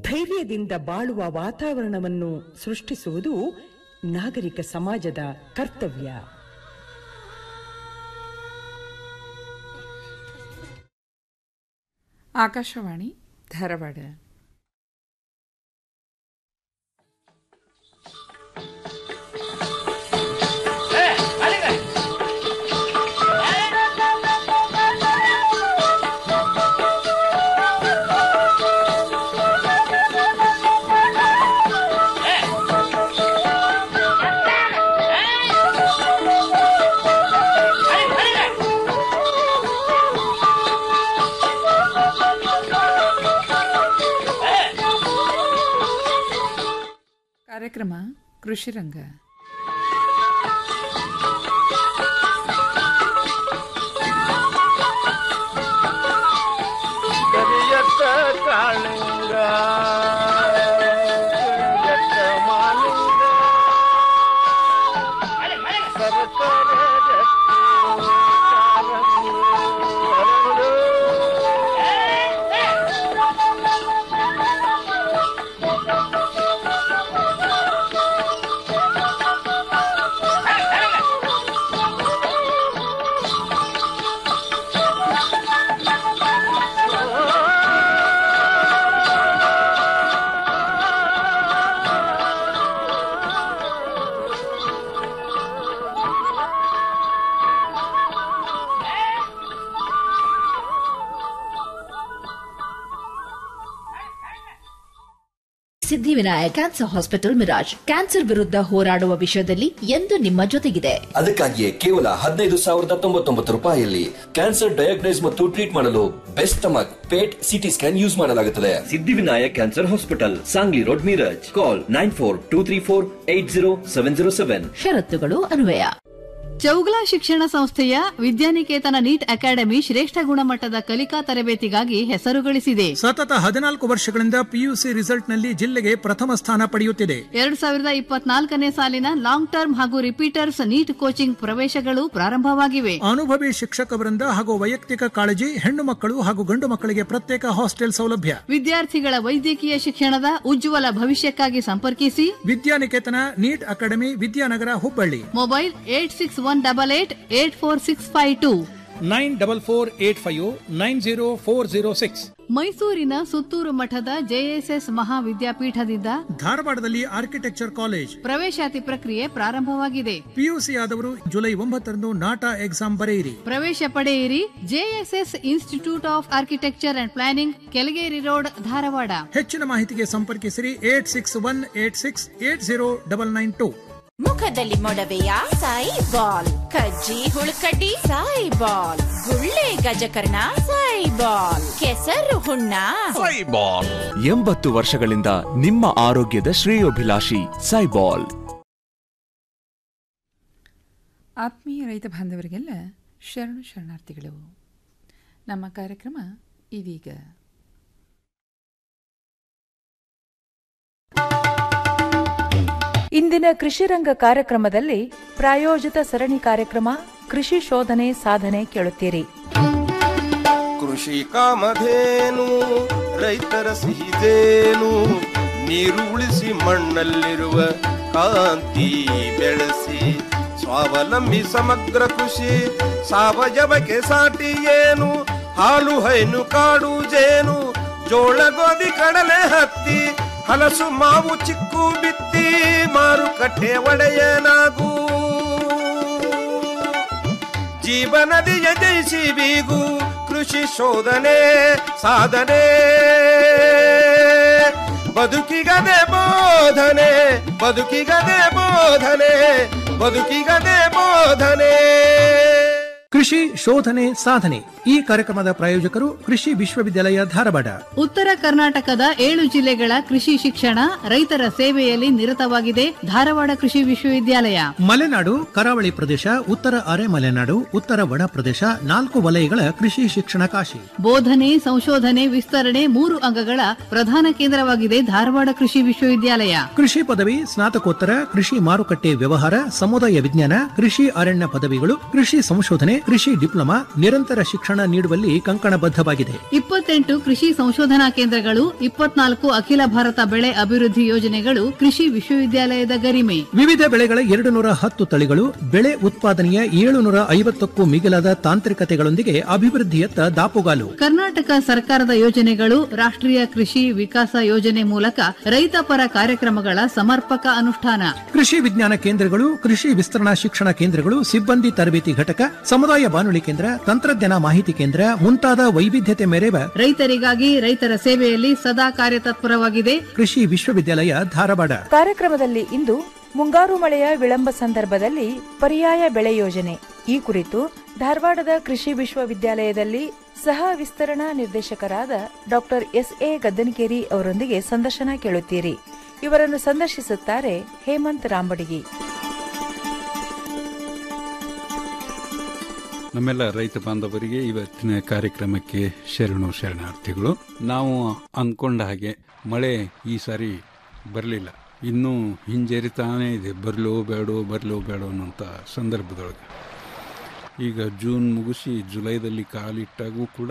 ಧೈರ್ಯದಿಂದ ಬಾಳುವ ವಾತಾವರಣವನ್ನು ಸೃಷ್ಟಿಸುವುದು ನಾಗರಿಕ ಸಮಾಜದ ಕರ್ತವ್ಯ ಆಕಾಶವಾಣಿ ಧಾರವಾಡ ಕಾರ್ಯಕ್ರಮ ಕೃಷಿ ರಂಗ ಕರಿಯತ್ತ ಕಾಳಿಂಗ ಕರಿಯತ್ತ ಮಾಲಿಂಗ ಸರಸರ ಜತ್ತಿ ಕಾಲಂದು ಹರಡು. Siddhivinayaka cancer hospital Miraj cancer ವಿರುದ್ಧ ಹೋರಾಡುವ ವಿಷಯದಲ್ಲಿ ಎಂದು ನಿಮ್ಮ ಜೊತೆಗಿದೆ ಅದಕ್ಕಾಗಿಯೇ ಕೇವಲ ಹದಿನೈದು ಸಾವಿರದ ತೊಂಬತ್ತೊಂಬತ್ತು ರೂಪಾಯಿಯಲ್ಲಿ ಕ್ಯಾನ್ಸರ್ ಡಯಾಗ್ನೈಸ್ ಮತ್ತು ಟ್ರೀಟ್ ಮಾಡಲು best stomach PET CT scan use ಮಾಡಲಾಗುತ್ತದೆ Siddhivinayak cancer hospital Sangli road Miraj call nine four two three four eight zero seven zero seven ಷರತ್ತುಗಳು ಅನ್ವಯ ಚೌಗಲ ಶಿಕ್ಷಣ ಸಂಸ್ಥೆಯ ವಿದ್ಯಾನಿಕೇತನ ನೀಟ್ ಅಕಾಡೆಮಿ ಶ್ರೇಷ್ಠ ಗುಣಮಟ್ಟದ ಕಲಿಕಾ ತರಬೇತಿಗಾಗಿ ಹೆಸರು ಗಳಿಸಿದೆ ಸತತ ಹದಿನಾಲ್ಕು ವರ್ಷಗಳಿಂದ ಪಿಯುಸಿ ರಿಸಲ್ಟ್ನಲ್ಲಿ ಜಿಲ್ಲೆಗೆ ಪ್ರಥಮ ಸ್ಥಾನ ಪಡೆಯುತ್ತಿದೆ ಎರಡ್ ಸಾವಿರದ ಇಪ್ಪತ್ನಾಲ್ಕನೇ ಸಾಲಿನ ಲಾಂಗ್ ಟರ್ಮ್ ಹಾಗೂ ರಿಪೀಟರ್ಸ್ ನೀಟ್ ಕೋಚಿಂಗ್ ಪ್ರವೇಶಗಳು ಪ್ರಾರಂಭವಾಗಿವೆ ಅನುಭವಿ ಶಿಕ್ಷಕ ವೃಂದ ಹಾಗೂ ವೈಯಕ್ತಿಕ ಕಾಳಜಿ ಹೆಣ್ಣು ಮಕ್ಕಳು ಹಾಗೂ ಗಂಡು ಮಕ್ಕಳಿಗೆ ಪ್ರತ್ಯೇಕ ಹಾಸ್ಟೆಲ್ ಸೌಲಭ್ಯ ವಿದ್ಯಾರ್ಥಿಗಳ ವೈದ್ಯಕೀಯ ಶಿಕ್ಷಣದ ಉಜ್ವಲ ಭವಿಷ್ಯಕ್ಕಾಗಿ ಸಂಪರ್ಕಿಸಿ Vidyaniketan NEET academy Vidyanagar Hubballi mobile eight six one double eight eight four six five two nine double four eight five nine zero four zero six ಮೈಸೂರಿನ ಸುತ್ತೂರು ಮಠದ ಜೆಎಸ್ಎಸ್ ಮಹಾವಿದ್ಯಾಪೀಠದಿಂದ ಧಾರವಾಡದಲ್ಲಿ ಆರ್ಕಿಟೆಕ್ಚರ್ ಕಾಲೇಜ್ ಪ್ರವೇಶಾತಿ ಪ್ರಕ್ರಿಯೆ ಪ್ರಾರಂಭವಾಗಿದೆ ಪಿಯುಸಿ ಆದವರು ಜುಲೈ ಒಂಬತ್ತರಂದು ನಾಟಾ ಎಕ್ಸಾಮ್ ಬರೆಯಿರಿ ಪ್ರವೇಶ ಪಡೆಯಿರಿ JSS institute of architecture and planning Kelageri road Dharwad ಹೆಚ್ಚಿನ ಮಾಹಿತಿಗೆ ಸಂಪರ್ಕಿಸಿರಿ eight six one eight six eight zero double nine two ಮುಖದಲ್ಲಿ ಮೊಡವೆಯ ಸಾಯಿ ಬಾಲ್ ಕಜ್ಜಿ ಹುಳುಕಡ್ಡಿ ಸಾಯಿ ಬಾಲ್ ಗುಳ್ಳೆ ಗಜಕರ್ಣ ಸಾಯಿ ಬಾಲ್ ಕೆಸರು ಹುಣ್ಣ ಸೈಬಾಲ್ ಎಂಬತ್ತು ವರ್ಷಗಳಿಂದ ನಿಮ್ಮ ಆರೋಗ್ಯದ ಶ್ರೇಯೋಭಿಲಾಷಿ ಸೈಬಾಲ್ ಆತ್ಮೀಯ ರೈತ ಬಾಂಧವರಿಗೆಲ್ಲ ಶರಣು ಶರಣಾರ್ಥಿಗಳು ನಮ್ಮ ಕಾರ್ಯಕ್ರಮ ಇದೀಗ ಇಂದಿನ ಕೃಷಿರಂಗ ಕಾರ್ಯಕ್ರಮದಲ್ಲಿ ಪ್ರಾಯೋಜಿತ ಸರಣಿ ಕಾರ್ಯಕ್ರಮ ಕೃಷಿ ಶೋಧನೆ ಸಾಧನೆ ಕೇಳುತ್ತೀರಿ ಕೃಷಿ ಕಾಮಧೇನು ರೈತರ ಸಿಹಿದೇನು ನೀರು ಉಳಿಸಿ ಮಣ್ಣಲ್ಲಿರುವ ಕಾಂತಿ ಬೆಳೆಸಿ ಸ್ವಾವಲಂಬಿ ಸಮಗ್ರ ಕೃಷಿ ಸಾವಯವಕ್ಕೆ ಸಾಟಿ ಏನು ಹಾಲು ಹೈನು ಕಾಡು ಜೇನು ಜೋಳ ಗೋಧಿ ಕಡಲೆ ಹತ್ತಿ ಹಲಸು ಮಾವು ಚಿಕ್ಕು ಬಿತ್ತಿ ಮಾರುಕಟ್ಟೆ ಒಡೆಯನಾಗೂ ಜೀವನದಿಯ ಜಯಿಸಿ ಬೀಗು ಕೃಷಿ ಶೋಧನೆ ಸಾಧನೆ ಬದುಕಿಗದೆ ಬೋಧನೆ ಬದುಕಿಗದೆ ಬೋಧನೆ ಬದುಕಿಗದೆ ಬೋಧನೆ ಕೃಷಿ ಶೋಧನೆ ಸಾಧನೆ ಈ ಕಾರ್ಯಕ್ರಮದ ಪ್ರಾಯೋಜಕರು ಕೃಷಿ ವಿಶ್ವವಿದ್ಯಾಲಯ ಧಾರವಾಡ ಉತ್ತರ ಕರ್ನಾಟಕದ ಏಳು ಜಿಲ್ಲೆಗಳ ಕೃಷಿ ಶಿಕ್ಷಣ ರೈತರ ಸೇವೆಯಲ್ಲಿ ನಿರತವಾಗಿದೆ ಧಾರವಾಡ ಕೃಷಿ ವಿಶ್ವವಿದ್ಯಾಲಯ ಮಲೆನಾಡು ಕರಾವಳಿ ಪ್ರದೇಶ ಉತ್ತರ ಅರೆ ಮಲೆನಾಡು ಉತ್ತರ ಒಣ ಪ್ರದೇಶ ನಾಲ್ಕು ವಲಯಗಳ ಕೃಷಿ ಶಿಕ್ಷಣ ಕಾಶಿ ಬೋಧನೆ ಸಂಶೋಧನೆ ವಿಸ್ತರಣೆ ಮೂರು ಅಂಗಗಳ ಪ್ರಧಾನ ಕೇಂದ್ರವಾಗಿದೆ ಧಾರವಾಡ ಕೃಷಿ ವಿಶ್ವವಿದ್ಯಾಲಯ ಕೃಷಿ ಪದವಿ ಸ್ನಾತಕೋತ್ತರ ಕೃಷಿ ಮಾರುಕಟ್ಟೆ ವ್ಯವಹಾರ ಸಮುದಾಯ ವಿಜ್ಞಾನ ಕೃಷಿ ಅರಣ್ಯ ಪದವಿಗಳು ಕೃಷಿ ಸಂಶೋಧನೆ ಕೃಷಿ ಡಿಪ್ಲೊಮಾ ನಿರಂತರ ಶಿಕ್ಷಣ ನೀಡುವಲ್ಲಿ ಕಂಕಣಬದ್ಧವಾಗಿದೆ ಇಪ್ಪತ್ತೆಂಟು ಕೃಷಿ ಸಂಶೋಧನಾ ಕೇಂದ್ರಗಳು ಇಪ್ಪತ್ನಾಲ್ಕು ಅಖಿಲ ಭಾರತ ಬೆಳೆ ಅಭಿವೃದ್ಧಿ ಯೋಜನೆಗಳು ಕೃಷಿ ವಿಶ್ವವಿದ್ಯಾಲಯದ ಗರಿಮೆ ವಿವಿಧ ಬೆಳೆಗಳ ಎರಡು ನೂರ ಹತ್ತು ತಳಿಗಳು ಬೆಳೆ ಉತ್ಪಾದನೆಯ ಏಳುನೂರ ಐವತ್ತಕ್ಕೂ ಮಿಗಿಲಾದ ತಾಂತ್ರಿಕತೆಗಳೊಂದಿಗೆ ಅಭಿವೃದ್ಧಿಯತ್ತ ದಾಪುಗಾಲು ಕರ್ನಾಟಕ ಸರ್ಕಾರದ ಯೋಜನೆಗಳು ರಾಷ್ಟ್ರೀಯ ಕೃಷಿ ವಿಕಾಸ ಯೋಜನೆ ಮೂಲಕ ರೈತಪರ ಕಾರ್ಯಕ್ರಮಗಳ ಸಮರ್ಪಕ ಅನುಷ್ಠಾನ ಕೃಷಿ ವಿಜ್ಞಾನ ಕೇಂದ್ರಗಳು ಕೃಷಿ ವಿಸ್ತರಣಾ ಶಿಕ್ಷಣ ಕೇಂದ್ರಗಳು ಸಿಬ್ಬಂದಿ ತರಬೇತಿ ಘಟಕ ಸಮುದಾಯ ಬಾನುಲಿ ಕೇಂದ್ರ ತಂತ್ರಜ್ಞಾನ ಮಾಹಿತಿ ಕೇಂದ್ರ ಮುಂತಾದ ವೈವಿಧ್ಯತೆ ಮೆರೆವ ರೈತರಿಗಾಗಿ ರೈತರ ಸೇವೆಯಲ್ಲಿ ಸದಾ ಕಾರ್ಯತತ್ಪರವಾಗಿದೆ ಕೃಷಿ ವಿಶ್ವವಿದ್ಯಾಲಯ ಧಾರವಾಡ ಕಾರ್ಯಕ್ರಮದಲ್ಲಿ ಇಂದು ಮುಂಗಾರು ಮಳೆಯ ವಿಳಂಬ ಸಂದರ್ಭದಲ್ಲಿ ಪರ್ಯಾಯ ಬೆಳೆ ಯೋಜನೆ ಈ ಕುರಿತು ಧಾರವಾಡದ ಕೃಷಿ ವಿಶ್ವವಿದ್ಯಾಲಯದಲ್ಲಿ ಸಹ ವಿಸ್ತರಣಾ ನಿರ್ದೇಶಕರಾದ ಡಾಕ್ಟರ್ ಎಸ್ ಎ ಗದ್ದನಕೇರಿ ಅವರೊಂದಿಗೆ ಸಂದರ್ಶನ ಕೇಳುತ್ತೀರಿ ಇವರನ್ನು ಸಂದರ್ಶಿಸುತ್ತಾರೆ ಹೇಮಂತ್ ರಾಂಬಡಿಗಿ ನಮ್ಮೆಲ್ಲ ರೈತ ಬಾಂಧವರಿಗೆ ಇವತ್ತಿನ ಕಾರ್ಯಕ್ರಮಕ್ಕೆ ಶರಣು ಶರಣಾರ್ಥಿಗಳು ನಾವು ಅಂದ್ಕೊಂಡ ಹಾಗೆ ಮಳೆ ಈ ಸಾರಿ ಬರಲಿಲ್ಲ ಇನ್ನೂ ಹಿಂಜರಿತಾನೇ ಇದೆ ಬರಲೋ ಬೇಡೋ ಬರಲೋ ಬೇಡೋ ಅನ್ನೋಂಥ ಸಂದರ್ಭದೊಳಗೆ ಈಗ ಜೂನ್ ಮುಗಿಸಿ ಜುಲೈದಲ್ಲಿ ಕಾಲಿಟ್ಟಾಗೂ ಕೂಡ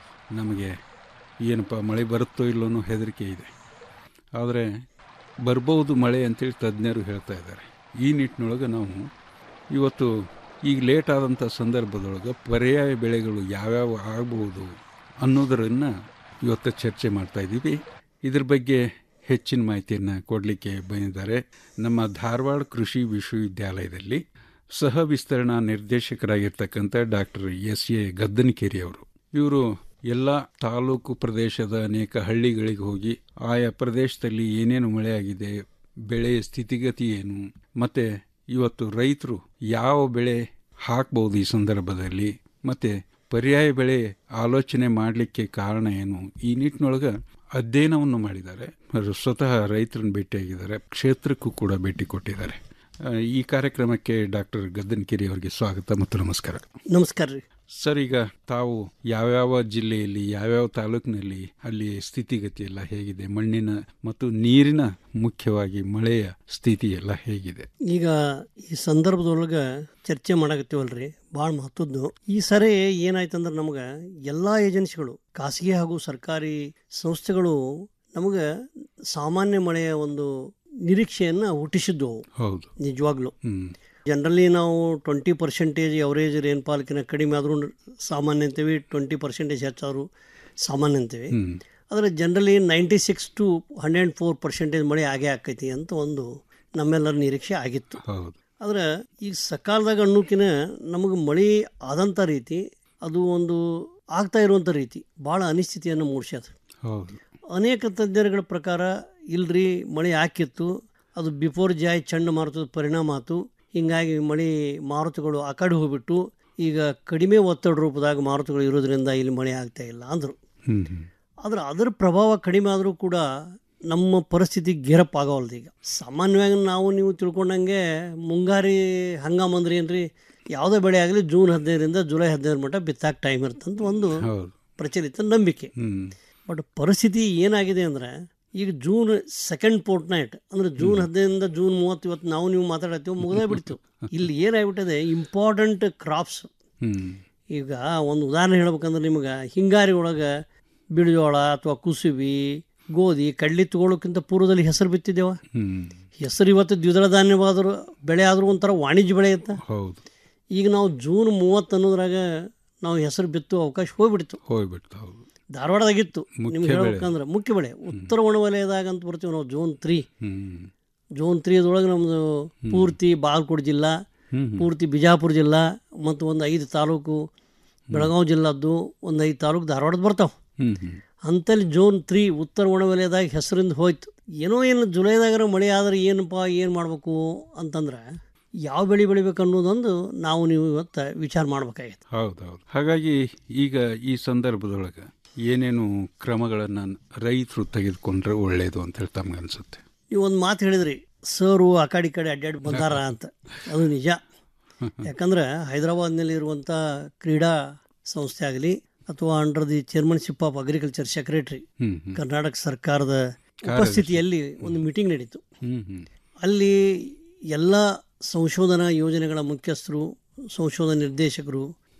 ನಮಗೆ ಏನಪ್ಪ ಮಳೆ ಬರುತ್ತೋ ಇಲ್ಲೋ ಅನ್ನೋ ಹೆದರಿಕೆ ಇದೆ ಆದರೆ ಬರ್ಬೋದು ಮಳೆ ಅಂತೇಳಿ ತಜ್ಞರು ಹೇಳ್ತಾ ಇದ್ದಾರೆ ಈ ನಿಟ್ಟಿನೊಳಗೆ ನಾವು ಇವತ್ತು ಈಗ ಲೇಟ್ ಆದಂಥ ಸಂದರ್ಭದೊಳಗೆ ಪರ್ಯಾಯ ಬೆಳೆಗಳು ಯಾವ್ಯಾವ ಆಗ್ಬೋದು ಅನ್ನೋದರನ್ನು ಇವತ್ತು ಚರ್ಚೆ ಮಾಡ್ತಾ ಇದ್ದೀವಿ ಇದ್ರ ಬಗ್ಗೆ ಹೆಚ್ಚಿನ ಮಾಹಿತಿಯನ್ನು ಕೊಡಲಿಕ್ಕೆ ಬಂದಿದ್ದಾರೆ ನಮ್ಮ ಧಾರವಾಡ ಕೃಷಿ ವಿಶ್ವವಿದ್ಯಾಲಯದಲ್ಲಿ ಸಹ ವಿಸ್ತರಣಾ ನಿರ್ದೇಶಕರಾಗಿರ್ತಕ್ಕಂಥ ಡಾಕ್ಟರ್ ಎಸ್ ಎ ಗದ್ದನಕೇರಿ ಅವರು ಇವರು ಎಲ್ಲ ತಾಲೂಕು ಪ್ರದೇಶದ ಅನೇಕ ಹಳ್ಳಿಗಳಿಗೆ ಹೋಗಿ ಆಯಾ ಪ್ರದೇಶದಲ್ಲಿ ಏನೇನು ಮಳೆ ಆಗಿದೆ ಬೆಳೆಯ ಸ್ಥಿತಿಗತಿ ಏನು ಮತ್ತೆ ಇವತ್ತು ರೈತರು ಯಾವ ಬೆಳೆ ಹಾಕ್ಬೋದು ಈ ಸಂದರ್ಭದಲ್ಲಿ ಮತ್ತೆ ಪರ್ಯಾಯ ಬೆಳೆ ಆಲೋಚನೆ ಮಾಡಲಿಕ್ಕೆ ಕಾರಣ ಏನು ಈ ನಿಟ್ಟಿನೊಳಗೆ ಅಧ್ಯಯನವನ್ನು ಮಾಡಿದ್ದಾರೆ ಅವರು ಸ್ವತಃ ರೈತರನ್ನು ಭೇಟಿಯಾಗಿದ್ದಾರೆ ಕ್ಷೇತ್ರಕ್ಕೂ ಕೂಡ ಭೇಟಿ ಕೊಟ್ಟಿದ್ದಾರೆ ಆ, ಈ ಕಾರ್ಯಕ್ರಮಕ್ಕೆ ಡಾಕ್ಟರ್ ಗದ್ದನಕೆರೆ ಅವರಿಗೆ ಸ್ವಾಗತ ಮತ್ತು ನಮಸ್ಕಾರ ನಮಸ್ಕಾರ ರೀ ಸರ್ ಈಗ ತಾವು ಯಾವ್ಯಾವ ಜಿಲ್ಲೆಯಲ್ಲಿ ಯಾವ್ಯಾವ ತಾಲೂಕಿನಲ್ಲಿ ಅಲ್ಲಿ ಸ್ಥಿತಿಗತಿ ಎಲ್ಲ ಹೇಗಿದೆ ಮಣ್ಣಿನ ಮತ್ತು ನೀರಿನ ಮುಖ್ಯವಾಗಿ ಮಳೆಯ ಸ್ಥಿತಿ ಎಲ್ಲ ಹೇಗಿದೆ ಈಗ ಈ ಸಂದರ್ಭದೊಳಗೆ ಚರ್ಚೆ ಮಾಡಕತ್ತೀವಲ್ರಿ ಭಾಳ ಮಹತ್ವದ್ದು ಈ ಸರಿ ಏನಾಯ್ತಂದ್ರೆ ನಮ್ಗೆ ಎಲ್ಲ ಏಜೆನ್ಸಿಗಳು ಖಾಸಗಿ ಹಾಗೂ ಸರ್ಕಾರಿ ಸಂಸ್ಥೆಗಳು ನಮಗೆ ಸಾಮಾನ್ಯ ಮಳೆಯ ಒಂದು ನಿರೀಕ್ಷೆಯನ್ನ ಹುಟ್ಟಿಸಿದ್ದು ಹೌದು ನಿಜವಾಗ್ಲು ಹ್ಮ್ ಜನರಲಿ ನಾವು ಟ್ವೆಂಟಿ ಪರ್ಸೆಂಟೇಜ್ ಅವರೇಜ್ ರೇನ್ಫಾಲ್ಕಿನ ಕಡಿಮೆ ಆದ್ರೂ ಸಾಮಾನ್ಯ ಅಂತೀವಿ ಟ್ವೆಂಟಿ ಪರ್ಸೆಂಟೇಜ್ ಹೆಚ್ಚಾದ್ರು ಸಾಮಾನ್ಯ ಅಂತೀವಿ ಹ್ಮ್ ಆದರೆ generally ninety six to hundred four percentage ಮಳೆ ಆಗೇ ಆಕೈತಿ ಅಂತ ಒಂದು ನಮ್ಮೆಲ್ಲರ ನಿರೀಕ್ಷೆ ಆಗಿತ್ತು ಹೌದು ಆದರೆ ಈ ಸಕಾಲದಾಗ ಅನ್ನೋಕಿನ ನಮಗೆ ಮಳೆ ಆದಂಥ ರೀತಿ ಅದು ಒಂದು ಆಗ್ತಾ ಇರುವಂಥ ರೀತಿ ಭಾಳ ಅನಿಶ್ಚಿತಿಯನ್ನು ಮೂಡಿಸ್ಯದ ಹೌದು ಅನೇಕ ತಜ್ಞರುಗಳ ಪ್ರಕಾರ ಇಲ್ರಿ ಮಳೆ ಹಾಕಿತ್ತು ಅದು ಬಿಫೋರ್ ಜಾಯ್ ಚಂಡಮಾರುತದ ಪರಿಣಾಮ ಆತು ಹೀಗಾಗಿ ಮಳೆ ಮಾರುತಗಳು ಆ ಕಡೆ ಹೋಗ್ಬಿಟ್ಟು ಈಗ ಕಡಿಮೆ ಒತ್ತಡ ರೂಪದಾಗ ಮಾರುತಗಳು ಇರೋದ್ರಿಂದ ಇಲ್ಲಿ ಮಳೆ ಆಗ್ತಾ ಇಲ್ಲ ಅಂದರು ಹ್ಮ್ ಹ್ಮ್ ಆದ್ರೆ ಅದರ ಪ್ರಭಾವ ಕಡಿಮೆ ಆದರೂ ಕೂಡ ನಮ್ಮ ಪರಿಸ್ಥಿತಿ ಗೇರಪ್ ಆಗೋವಲ್ದು ಈಗ ಸಾಮಾನ್ಯವಾಗಿ ನಾವು ನೀವು ತಿಳ್ಕೊಂಡಂಗೆ ಮುಂಗಾರಿ ಹಂಗಾಮ ಅಂದ್ರೆ ಏನ್ರಿ ಯಾವುದೇ ಬೆಳೆ ಆಗಲಿ ಜೂನ್ ಹದಿನೈದರಿಂದ ಜುಲೈ ಹದಿನೈದರ ಮಟ್ಟ ಬಿತ್ತಾಕ ಟೈಮ್ ಇರ್ತಂತ ಒಂದು ಹೌದು ಪ್ರಚಲಿತ ನಂಬಿಕೆ ಹ್ಮ್ ಬಟ್ ಪರಿಸ್ಥಿತಿ ಏನಾಗಿದೆ ಅಂದ್ರೆ ಈಗ ಜೂನ್ ಸೆಕೆಂಡ್ ಪೋರ್ಟ್ ನೈಟ್ ಅಂದ್ರೆ ಜೂನ್ ಹದಿನೈದರಿಂದ ಜೂನ್ ಮೂವತ್ತು ಇವತ್ತು ನಾವು ನೀವು ಮಾತಾಡತ್ತೀವಿ ಮುಗಿದೇ ಬಿಡ್ತು ಇಲ್ಲಿ ಏನಾಗ್ಬಿಟ್ಟಿದೆ ಇಂಪಾರ್ಟೆಂಟ್ ಕ್ರಾಪ್ಸ್ ಹ್ಮ್ ಈಗ ಒಂದು ಉದಾಹರಣೆ ಹೇಳ್ಬೇಕಂದ್ರೆ ನಿಮ್ಗೆ ಹಿಂಗಾರಿ ಒಳಗೆ ಬಿಳಿಜೋಳ ಅಥವಾ ಕುಸುಬಿ ಗೋಧಿ ಕಡ್ಲಿ ತಗೊಳ್ಳೋಕ್ಕಿಂತ ಪೂರ್ವದಲ್ಲಿ ಹೆಸರು ಬಿತ್ತಿದ್ದೇವ ಹ್ಮ್ ಹೆಸರು ಇವತ್ತು ದ್ವಿದಳ ಧಾನ್ಯವಾದರೂ ಬೆಳೆ ಆದರೂ ಒಂಥರ ವಾಣಿಜ್ಯ ಬೆಳೆ ಅಂತ ಹೌದು ಈಗ ನಾವು ಜೂನ್ ಮೂವತ್ತು ಅನ್ನೋದ್ರಾಗ ನಾವು ಹೆಸರು ಬಿತ್ತು ಅವಕಾಶ ಹೋಗ್ಬಿಡ್ತು ಹೋಗ್ಬಿಡ್ತು ಹೌದು ಧಾರವಾಡದಾಗಿತ್ತು ಮುಖ್ಯ ನಿಮ್ಗೆ ಬೆಳೆ. ಹೇಳ್ಬೇಕಂದ್ರೆ ಮುಖ್ಯ ಬೆಳೆ ಉತ್ತರ ಒಣವಲಯದಾಗ ಅಂತ ಬರ್ತೀವಿ ನಾವು ಜೋನ್ ತ್ರೀ ಹ್ಮ್ ಜೋನ್ ತ್ರೀ ಅದ್ರೊಳಗೆ ನಮ್ಮದು ಪೂರ್ತಿ ಬಾಗಲಕೋಟೆ ಜಿಲ್ಲಾ ಹ್ಮ್ ಹ್ಮ್. ಪೂರ್ತಿ ಬಿಜಾಪುರ ಜಿಲ್ಲಾ ಮತ್ತು ಒಂದು ಐದು ತಾಲೂಕು ಬೆಳಗಾವಿ ಜಿಲ್ಲಾದ್ದು ಒಂದು ಐದು ತಾಲೂಕು ಧಾರವಾಡದ ಬರ್ತಾವೆ ಹ್ಮ್ ಹ್ಮ್ ಅಂತಲ್ಲಿ ಜೋನ್ ತ್ರೀ ಉತ್ತರ ಒಣವಲಯದಾಗ ಹೆಸರಿಂದ ಹೋಯ್ತು ಏನೋ ಏನು ಜುಲೈದಾಗರ ಮಳೆ ಆದ್ರೆ ಏನಪ್ಪ ಏನು ಮಾಡಬೇಕು ಅಂತಂದ್ರೆ ಯಾವ ಬೆಳೆ ಬೆಳಿಬೇಕು ಅನ್ನೋದೊಂದು ನಾವು ನೀವು ಇವತ್ತು ವಿಚಾರ ಮಾಡ್ಬೇಕಾಗಿತ್ತು ಹೌದು ಹೌದು ಹಾಗಾಗಿ ಈಗ ಈ ಸಂದರ್ಭದೊಳಗೆ ಏನೇನು ಕ್ರಮಗಳನ್ನು ರೈತರು ತೆಗೆದುಕೊಂಡ್ರೆ ಒಳ್ಳೆಯದು ಅಂತ ಹೇಳಿ ತಮ್ಗೆ ಅನ್ಸುತ್ತೆ ನೀವು ಒಂದು ಮಾತು ಹೇಳಿದ್ರಿ ಸರು ಆ ಕಡೆ ಈ ಕಡೆ ಅಡ್ಡಾಡಿ ಬಂದಾರ ಅಂತ ಅದು ನಿಜ ಯಾಕಂದ್ರೆ ಹೈದರಾಬಾದ್ನಲ್ಲಿ ಇರುವಂಥ ಕ್ರೀಡಾ ಸಂಸ್ಥೆ ಆಗಲಿ ಅಥವಾ under the chairmanship of agriculture secretary ಹ್ಮ್ ಹ್ಮ್. ಕರ್ನಾಟಕ ಸರ್ಕಾರದ ಕಾರ್ಯದರ್ಶಿ. ಉಪಸ್ಥಿತಿಯಲ್ಲಿ ಒಂದು ಮೀಟಿಂಗ್ ನಡೀತು ಹ್ಮ್ ಹ್ಮ್ ಅಲ್ಲಿ ಎಲ್ಲ ಸಂಶೋಧನಾ ಯೋಜನೆಗಳ ಮುಖ್ಯಸ್ಥರು ಸಂಶೋಧನಾ ನಿರ್ದೇಶಕರು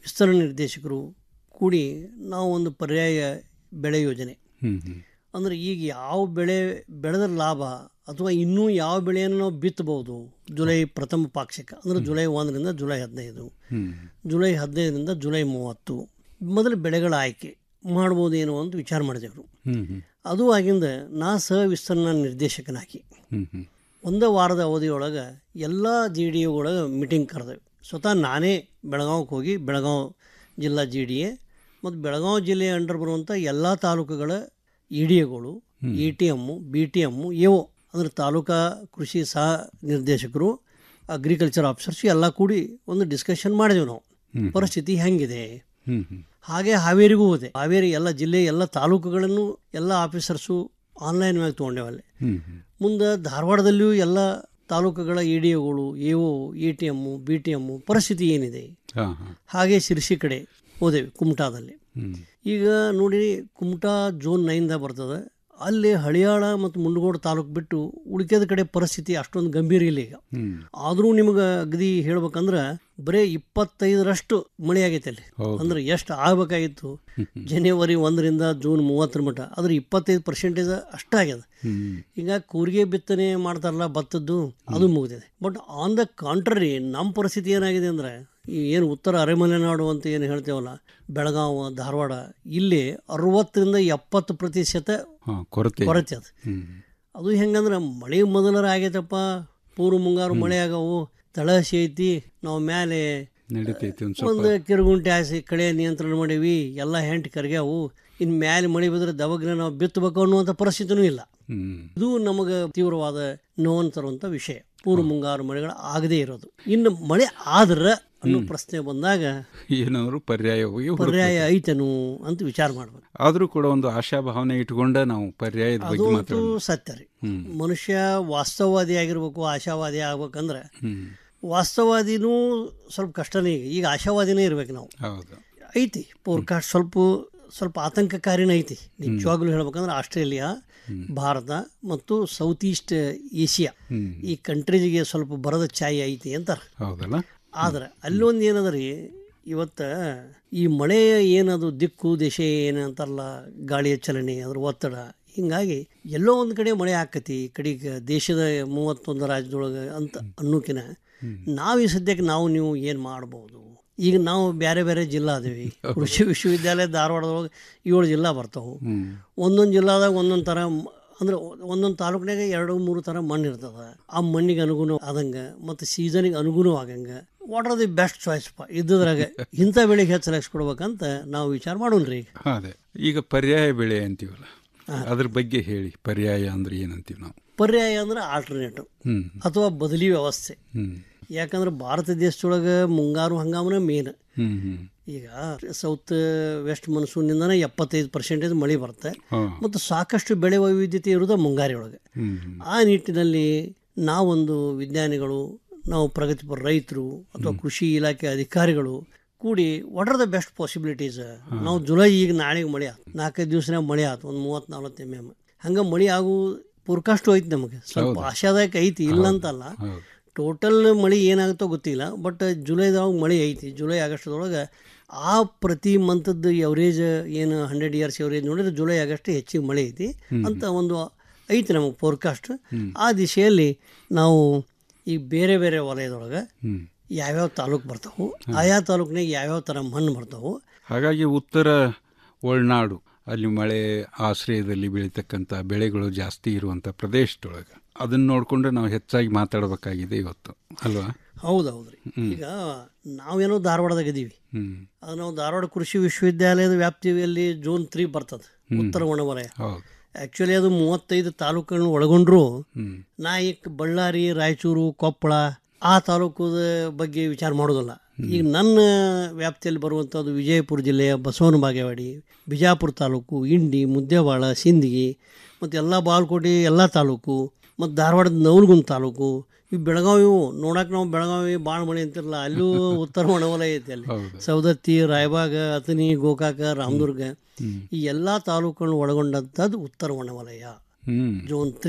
ವಿಸ್ತರಣಾ ನಿರ್ದೇಶಕರು ಕೂಡಿ ನಾವು ಒಂದು ಪರ್ಯಾಯ ಬೆಳೆ ಯೋಜನೆ ಹ್ಮ್ ಹ್ಮ್ ಅಂದರೆ ಈಗ ಯಾವ ಬೆಳೆ ಬೆಳೆದ್ರ ಲಾಭ ಅಥವಾ ಇನ್ನೂ ಯಾವ ಬೆಳೆಯನ್ನು ನಾವು ಬಿತ್ತಬಹುದು ಜುಲೈ ಪ್ರಥಮ ಪಾಕ್ಷಿಕ ಅಂದರೆ ಜುಲೈ ಒಂದರಿಂದ ಜುಲೈ ಹದಿನೈದು ಹ್ಮ್ ಜುಲೈ ಹದಿನೈದರಿಂದ ಜುಲೈ ಮೂವತ್ತು ಮೊದಲು ಬೆಳೆಗಳ ಆಯ್ಕೆ ಮಾಡ್ಬೋದೇನೋ ಅಂತ ವಿಚಾರ ಮಾಡಿದೆವು ಹ್ಮ್ ಹ್ಮ್ ಅದು ಆಗಿಂದ ನಾ ಸಹ ವಿಸ್ತರಣಾ ನಿರ್ದೇಶಕನಾಗಿ ಹ್ಮ್ ಹ್ಮ್ ಒಂದೇ ವಾರದ ಅವಧಿಯೊಳಗೆ ಎಲ್ಲ ಜಿ ಡಿ ಒಳಗೆ ಮೀಟಿಂಗ್ ಕರೆದೇವೆ ಸ್ವತಃ ನಾನೇ ಬೆಳಗಾವಿಗೆ ಹೋಗಿ ಬೆಳಗಾವಿ ಜಿಲ್ಲಾ ಜಿ ಡಿ ಎ ಮತ್ತು ಬೆಳಗಾವಿ ಜಿಲ್ಲೆಯ ಅಂಡರ್ ಬರುವಂಥ ಎಲ್ಲ ತಾಲೂಕುಗಳ ಇ ಡಿ ಎಗಳು E T M B T M AO ಅಂದರೆ ತಾಲೂಕಾ ಕೃಷಿ ಸಹ ನಿರ್ದೇಶಕರು ಅಗ್ರಿಕಲ್ಚರ್ ಆಫೀಸರ್ಸ್ ಎಲ್ಲ ಕೂಡಿ ಒಂದು ಡಿಸ್ಕಷನ್ ಮಾಡಿದೆವು ನಾವು ಹ್ಮ್. ಪರಿಸ್ಥಿತಿ ಹೆಂಗಿದೆ ಹ್ಮ್ ಹ್ಮ್ ಹಾಗೆ ಹಾವೇರಿಗೂ ಹೋದೆ ಹಾವೇರಿ ಎಲ್ಲ ಜಿಲ್ಲೆ ಎಲ್ಲ ತಾಲೂಕುಗಳನ್ನು ಎಲ್ಲ ಆಫೀಸರ್ಸು ಆನ್ಲೈನ್ ಮ್ಯಾಗ ತೊಗೊಂಡೇವಲ್ಲಿ ಹ್ಮ್ ಹ್ಮ್ ಮುಂದೆ ಧಾರವಾಡದಲ್ಲಿಯೂ ಎಲ್ಲ ತಾಲೂಕುಗಳ ಇ ಡಿ ಒಗಳು A O A T M B T M ಪರಿಸ್ಥಿತಿ ಏನಿದೆ ಹಾ ಹಾ ಹಾಗೆ ಶಿರ್ಸಿ ಕಡೆ ಹೋದೆವು ಕುಮಟಾದಲ್ಲಿ ಹ್ಮ್ ಈಗ ನೋಡಿ ಕುಮಟಾ ಜೋನ್ ನೈನ್ದಾಗ ಬರ್ತದೆ ಅಲ್ಲಿ ಹಳಿಯಾಳ ಮತ್ತು ಮುಂಡಗೋಡು ತಾಲೂಕು ಬಿಟ್ಟು ಉಳಿಕೆದ ಕಡೆ ಪರಿಸ್ಥಿತಿ ಅಷ್ಟೊಂದು ಗಂಭೀರ ಇಲ್ಲ ಈಗ ಹ್ಮ್ ಆದರೂ ನಿಮ್ಗೆ ಅಗದಿ ಹೇಳ್ಬೇಕಂದ್ರೆ ಬರೀ ಇಪ್ಪತ್ತೈದರಷ್ಟು ಮಳೆ ಆಗೈತೆ ಅಲ್ಲಿ ಹೌದು. ಅಂದ್ರೆ ಎಷ್ಟು ಆಗ್ಬೇಕಾಗಿತ್ತು ಜನವರಿ ಒಂದರಿಂದ ಜೂನ್ ಮೂವತ್ತರ ಮಟ್ಟ ಆದ್ರೆ ಇಪ್ಪತ್ತೈದು ಪರ್ಸೆಂಟೇಜ್ ಅಷ್ಟಾಗ್ಯದ ಹ್ಮ್ ಈಗ ಕೂರಿಗೆ ಬಿತ್ತನೆ ಮಾಡ್ತಾರಲ್ಲ ಭತ್ತದ್ದು ಅದು ಮುಗಿದಿದೆ ಬಟ್ ಆನ್ ದ ಕಾಂಟ್ರರಿ ನಮ್ಮ ಪರಿಸ್ಥಿತಿ ಏನಾಗಿದೆ ಅಂದ್ರೆ ಈ ಏನು ಉತ್ತರ ಅರೆಮಲೆನಾಡು ಅಂತ ಏನು ಹೇಳ್ತೇವಲ್ಲ ಬೆಳಗಾವ ಧಾರವಾಡ ಇಲ್ಲಿ ಅರವತ್ತರಿಂದ ಎಪ್ಪತ್ತು ಪ್ರತಿಶತ ಹಾ ಕೊರತೆ ಕೊರತೆ ಅದು ಹ್ಮ್ ಅದು ಹೆಂಗಂದ್ರೆ ಮಳೆ ಮೊದಲರ ಆಗೈತಪ್ಪ ಪೂರ್ವ ಮುಂಗಾರು ಮಳೆ ಆಗವು ತಳಹಸಿ ಐತಿ ನಾವು ಮೇಲೆ ನಡೀತೈತಿ ಒಂದ್ ಸ್ವಲ್ಪ ಒಂದು ಕಿರುಗುಂಟೆ ಹಾಸಿ ಕಳೆ ನಿಯಂತ್ರಣ ಮಾಡೀವಿ ಎಲ್ಲ ಹೆಂಟು ಕರ್ಗ್ಯಾವು ಇನ್ನು ಮ್ಯಾಲೆ ಮಳೆ ಬಿದ್ರೆ ದವಗ್ನ ನಾವು ಬಿತ್ತಬೇಕು ಅನ್ನುವಂಥ ಪರಿಸ್ಥಿತಿನೂ ಇಲ್ಲ ಹ್ಮ್ ಇದು ನಮಗೆ ತೀವ್ರವಾದ ನೋವನ್ನು ತರುವಂಥ ವಿಷಯ ಪೂರ್ವ ಮುಂಗಾರು ಮಳೆಗಳು ಆಗದೇ ಇರೋದು ಇನ್ನು ಮಳೆ ಆದ್ರೆ ಅನ್ನೋ ಪ್ರಶ್ನೆ ಬಂದಾಗ ಏನಾದ್ರು ಪರ್ಯಾಯ ಹೋಗಿ ಪರ್ಯಾಯ ಐತನು ಅಂತ ವಿಚಾರ ಮಾಡ್ಬೇಕು ಆದ್ರೂ ಕೂಡ ಒಂದು ಆಶಾಭಾವನೆ ಇಟ್ಕೊಂಡ ನಾವು ಪರ್ಯಾಯದ ಅದು ಬಗ್ಗೆ ಅಂತೂ ಮಾತಾಡೋಣ ಸತ್ಯ ರೀ ಹ್ಮ್ ಮನುಷ್ಯ ವಾಸ್ತವವಾದಿ ಆಗಿರ್ಬೇಕು ಆಶಾವಾದಿ ಆಗ್ಬೇಕಂದ್ರೆ ಹ್ಮ್ ವಾಸ್ತವವಾದಿನೂ ಸ್ವಲ್ಪ ಕಷ್ಟನೇ ಈಗ ಈಗ ಆಶಾವಾದಿನೇ ಇರ್ಬೇಕು ನಾವು ಹೌದು ಐತಿ ಪೋರ್ಕಾಸ್ಟ್ ಸ್ವಲ್ಪ ಸ್ವಲ್ಪ ಆತಂಕಕಾರಿನೇ ಐತಿ ನಿಜವಾಗ್ಲೂ ಹೇಳ್ಬೇಕಂದ್ರೆ ಆಸ್ಟ್ರೇಲಿಯಾ ಭಾರತ ಮತ್ತು ಸೌತ್ ಈಸ್ಟ್ ಏಷ್ಯಾ ಹ್ಮ್ ಈ ಕಂಟ್ರೀಸ್ಗೆ ಸ್ವಲ್ಪ ಬರದ ಛಾಯೆ ಐತಿ ಅಂತಾರೆ ಹೌದಲ್ಲ ಆದ್ರೆ ಅಲ್ಲೊಂದು ಏನದ ರೀ ಇವತ್ತು ಈ ಮಳೆ ಏನದು ದಿಕ್ಕು ದಿಶೆ ಏನು ಅಂತಾರಲ್ಲ ಗಾಳಿಯ ಚಲನೆ ಅದ್ರ ಒತ್ತಡ ಹಿಂಗಾಗಿ ಎಲ್ಲೋ ಒಂದು ಕಡೆ ಮಳೆ ಆಕತಿ ಕಡೆಗೆ ದೇಶದ ಮೂವತ್ತೊಂದು ರಾಜ್ಯದೊಳಗೆ ಅಂತ ಅನ್ನೋಕಿನ ನಾವು ಈ ಸದ್ಯಕ್ಕೆ ನಾವು ನೀವು ಏನು ಮಾಡ್ಬೋದು ಈಗ ನಾವು ಬೇರೆ ಬೇರೆ ಜಿಲ್ಲಾ ಅದೇವಿ ಕೃಷಿ ವಿಶ್ವವಿದ್ಯಾಲಯ ಧಾರವಾಡದೊಳಗೆ ಏಳು ಜಿಲ್ಲಾ ಬರ್ತಾವೆ ಹ್ಮ್ ಒಂದೊಂದು ಜಿಲ್ಲಾದಾಗ ಒಂದೊಂದು ಥರ ಮ- ಅಂದ್ರೆ ಒಂದೊಂದು ತಾಲೂಕಿನಾಗ ಎರಡು ಮೂರು ಥರ ಮಣ್ಣು ಇರ್ತದೆ ಆ ಮಣ್ಣಿಗೆ ಅನುಗುಣ ಆದಂಗೆ ಮತ್ತು ಸೀಸನಿಗೆ ಅನುಗುಣ ಆಗಂಗೆ ವಾಟ್ ಆರ್ ದಿ ಬೆಸ್ಟ್ ಚಾಯ್ಸ್ಪ ಇದ್ದದ್ರಾಗ ಇಂಥ ಬೆಳೆಗೆ ಹೆಚ್ಚು ಲಕ್ಷ ಕೊಡ್ಬೇಕಂತ ನಾವು ವಿಚಾರ ಮಾಡೋಣ್ರಿ ಅದೇ ಈಗ ಪರ್ಯಾಯ ಬೆಳೆ ಅಂತೀವಲ್ಲ ಅದ್ರ ಬಗ್ಗೆ ಹೇಳಿ ಪರ್ಯಾಯ ಅಂದ್ರೆ ಏನಂತೀವಿ ನಾವು ಪರ್ಯಾಯ ಅಂದ್ರೆ ಆಲ್ಟರ್ನೇಟಿವ್ ಹ್ಮ್ ಅಥವಾ ಬದಲಿ ವ್ಯವಸ್ಥೆ ಹ್ಮ್ ಯಾಕಂದ್ರೆ ಭಾರತ ದೇಶದೊಳಗೆ ಮುಂಗಾರು ಹಂಗಾಮನ ಮೇನ್ ಹ್ಮ್ ಹ್ಮ್ ಈಗ ಸೌತ್ ವೆಸ್ಟ್ ಮನ್ಸೂನ್ನಿಂದನೇ ಎಪ್ಪತ್ತೈದು ಪರ್ಸೆಂಟೇಜ್ ಮಳೆ ಬರುತ್ತೆ ಹಾ. ಮತ್ತು ಸಾಕಷ್ಟು ಬೆಳೆ ವೈವಿಧ್ಯತೆ ಇರೋದು ಮುಂಗಾರಿ ಒಳಗೆ ಹ್ಮ್ ಹ್ಮ್ ಆ ನಿಟ್ಟಿನಲ್ಲಿ ನಾವೊಂದು ವಿಜ್ಞಾನಿಗಳು ನಾವು ಪ್ರಗತಿಪರ ರೈತರು ಅಥವಾ ಕೃಷಿ ಇಲಾಖೆ ಅಧಿಕಾರಿಗಳು ಕೂಡಿ what are the best possibilities ನಾವು ಜುಲೈ ಈಗ ನಾಳೆಗೆ ಮಳೆ ಆಯ್ತು ನಾಲ್ಕೈದು ದಿವಸನಾಗ ಮಳೆ ಆಯ್ತು ಒಂದು ಮೂವತ್ತು ನಲ್ವತ್ತು ಎಮ್ ಎಮ್ ಹಂಗೆ ಮಳೆ ಆಗು ಪೂರ್ಕಾಷ್ಟು ಐತಿ ನಮಗೆ ಸ್ವಲ್ಪ ಹೌದು. ಆಶಾದಾಯಕ ಐತಿ ಇಲ್ಲ ಅಂತಲ್ಲ ಹೌದು ಟೋಟಲ್ ಮಳೆ ಏನಾಗುತ್ತೋ ಗೊತ್ತಿಲ್ಲ ಬಟ್ ಜುಲೈದಾಗ ಮಳೆ ಐತಿ ಜುಲೈ ಆಗಸ್ಟ್ದೊಳಗೆ ಆ ಪ್ರತಿ ಮಂತದ್ದು ಎವರೇಜ್ ಏನು ಹಂಡ್ರೆಡ್ ಇಯರ್ಸ್ ಎವರೇಜ್ ನೋಡಿದ್ರೆ ಜುಲೈ ಆಗಸ್ಟ್ ಹೆಚ್ಚಿಗೆ ಮಳೆ ಐತಿ ಅಂತ ಒಂದು ಐತಿ ನಮಗೆ ಫೋರ್ಕಾಸ್ಟ್ ಆ ದಿಶೆಯಲ್ಲಿ ನಾವು ಈ ಬೇರೆ ಬೇರೆ ವಲಯದೊಳಗೆ ಹ್ಮ್ ಯಾವ್ಯಾವ ತಾಲೂಕು ಬರ್ತಾವೆ ಆಯಾ ತಾಲೂಕಿನಾಗ ಯಾವ್ಯಾವ ಥರ ಮಣ್ಣು ಬರ್ತಾವೆ ಹಾಗಾಗಿ ಉತ್ತರ ಒಳನಾಡು ಅಲ್ಲಿ ಮಳೆ ಆಶ್ರಯದಲ್ಲಿ ಬೆಳೀತಕ್ಕಂಥ ಬೆಳೆಗಳು ಜಾಸ್ತಿ ಇರುವಂಥ ಪ್ರದೇಶದೊಳಗೆ ಅದನ್ನ ನೋಡಿಕೊಂಡು ನಾವು ಹೆಚ್ಚಾಗಿ ಮಾತಾಡಬೇಕಾಗಿದೆ ಇವತ್ತು ಅಲ್ವಾ ಹೌದು ಹೌದು ರೀ ಈಗ ನಾವೇನೋ ಧಾರವಾಡದಾಗ ಇದೀವಿ ಹ್ಮ್ ಅದು ನಾವು ಧಾರವಾಡ ಕೃಷಿ ವಿಶ್ವವಿದ್ಯಾಲಯದ ವ್ಯಾಪ್ತಿಯಲ್ಲಿ ಜೋನ್ ತ್ರೀ ಬರ್ತದೆ ಉತ್ತರ ಒಣವಲಯ ಹೌದು ಆ್ಯಕ್ಚುಲಿ ಅದು ಮೂವತ್ತೈದು ತಾಲೂಕುಗಳನ್ನ ಒಳಗೊಂಡ್ರು ಹ್ಮ್ ನಾಯಕ್ ಬಳ್ಳಾರಿ ರಾಯಚೂರು ಕೊಪ್ಪಳ ಆ ತಾಲೂಕದ ಬಗ್ಗೆ ವಿಚಾರ ಮಾಡೋದಿಲ್ಲ ಈಗ ನನ್ನ ವ್ಯಾಪ್ತಿಯಲ್ಲಿ ಬರುವಂಥದ್ದು ವಿಜಯಪುರ ಜಿಲ್ಲೆಯ ಬಸವನ ಬಾಗೇವಾಡಿ ಬಿಜಾಪುರ ತಾಲೂಕು ಇಂಡಿ ಮುದ್ದೇವಾಳ ಸಿಂದಗಿ ಮತ್ತು ಎಲ್ಲ ಬಾಲ್ಕೋಟೆ ಎಲ್ಲ ತಾಲೂಕು ಮತ್ತು ಧಾರವಾಡದ ನವಲಗುಂದ ತಾಲೂಕು ಈ ಬೆಳಗಾವಿ ನೋಡಕ್ಕೆ ನಾವು ಬೆಳಗಾವಿ ಭಾಳ ಮಳೆ ಅಂತಿರಲ್ಲ ಅಲ್ಲೂ ಉತ್ತರ ಒಣವಲಯ ಐತಿ ಅಲ್ಲಿ ಹೌದು. ಸೌದತ್ತಿ ರಾಯಬಾಗ ಅತನಿ ಗೋಕಾಕ ರಾಮದುರ್ಗ ಈ ಎಲ್ಲ ತಾಲೂಕುಗಳನ್ನು ಒಳಗೊಂಡಂಥದ್ದು ಉತ್ತರ ಒಣವಲಯ ಹ್ಮ್ ಜೋನ್ ತ್ರೀ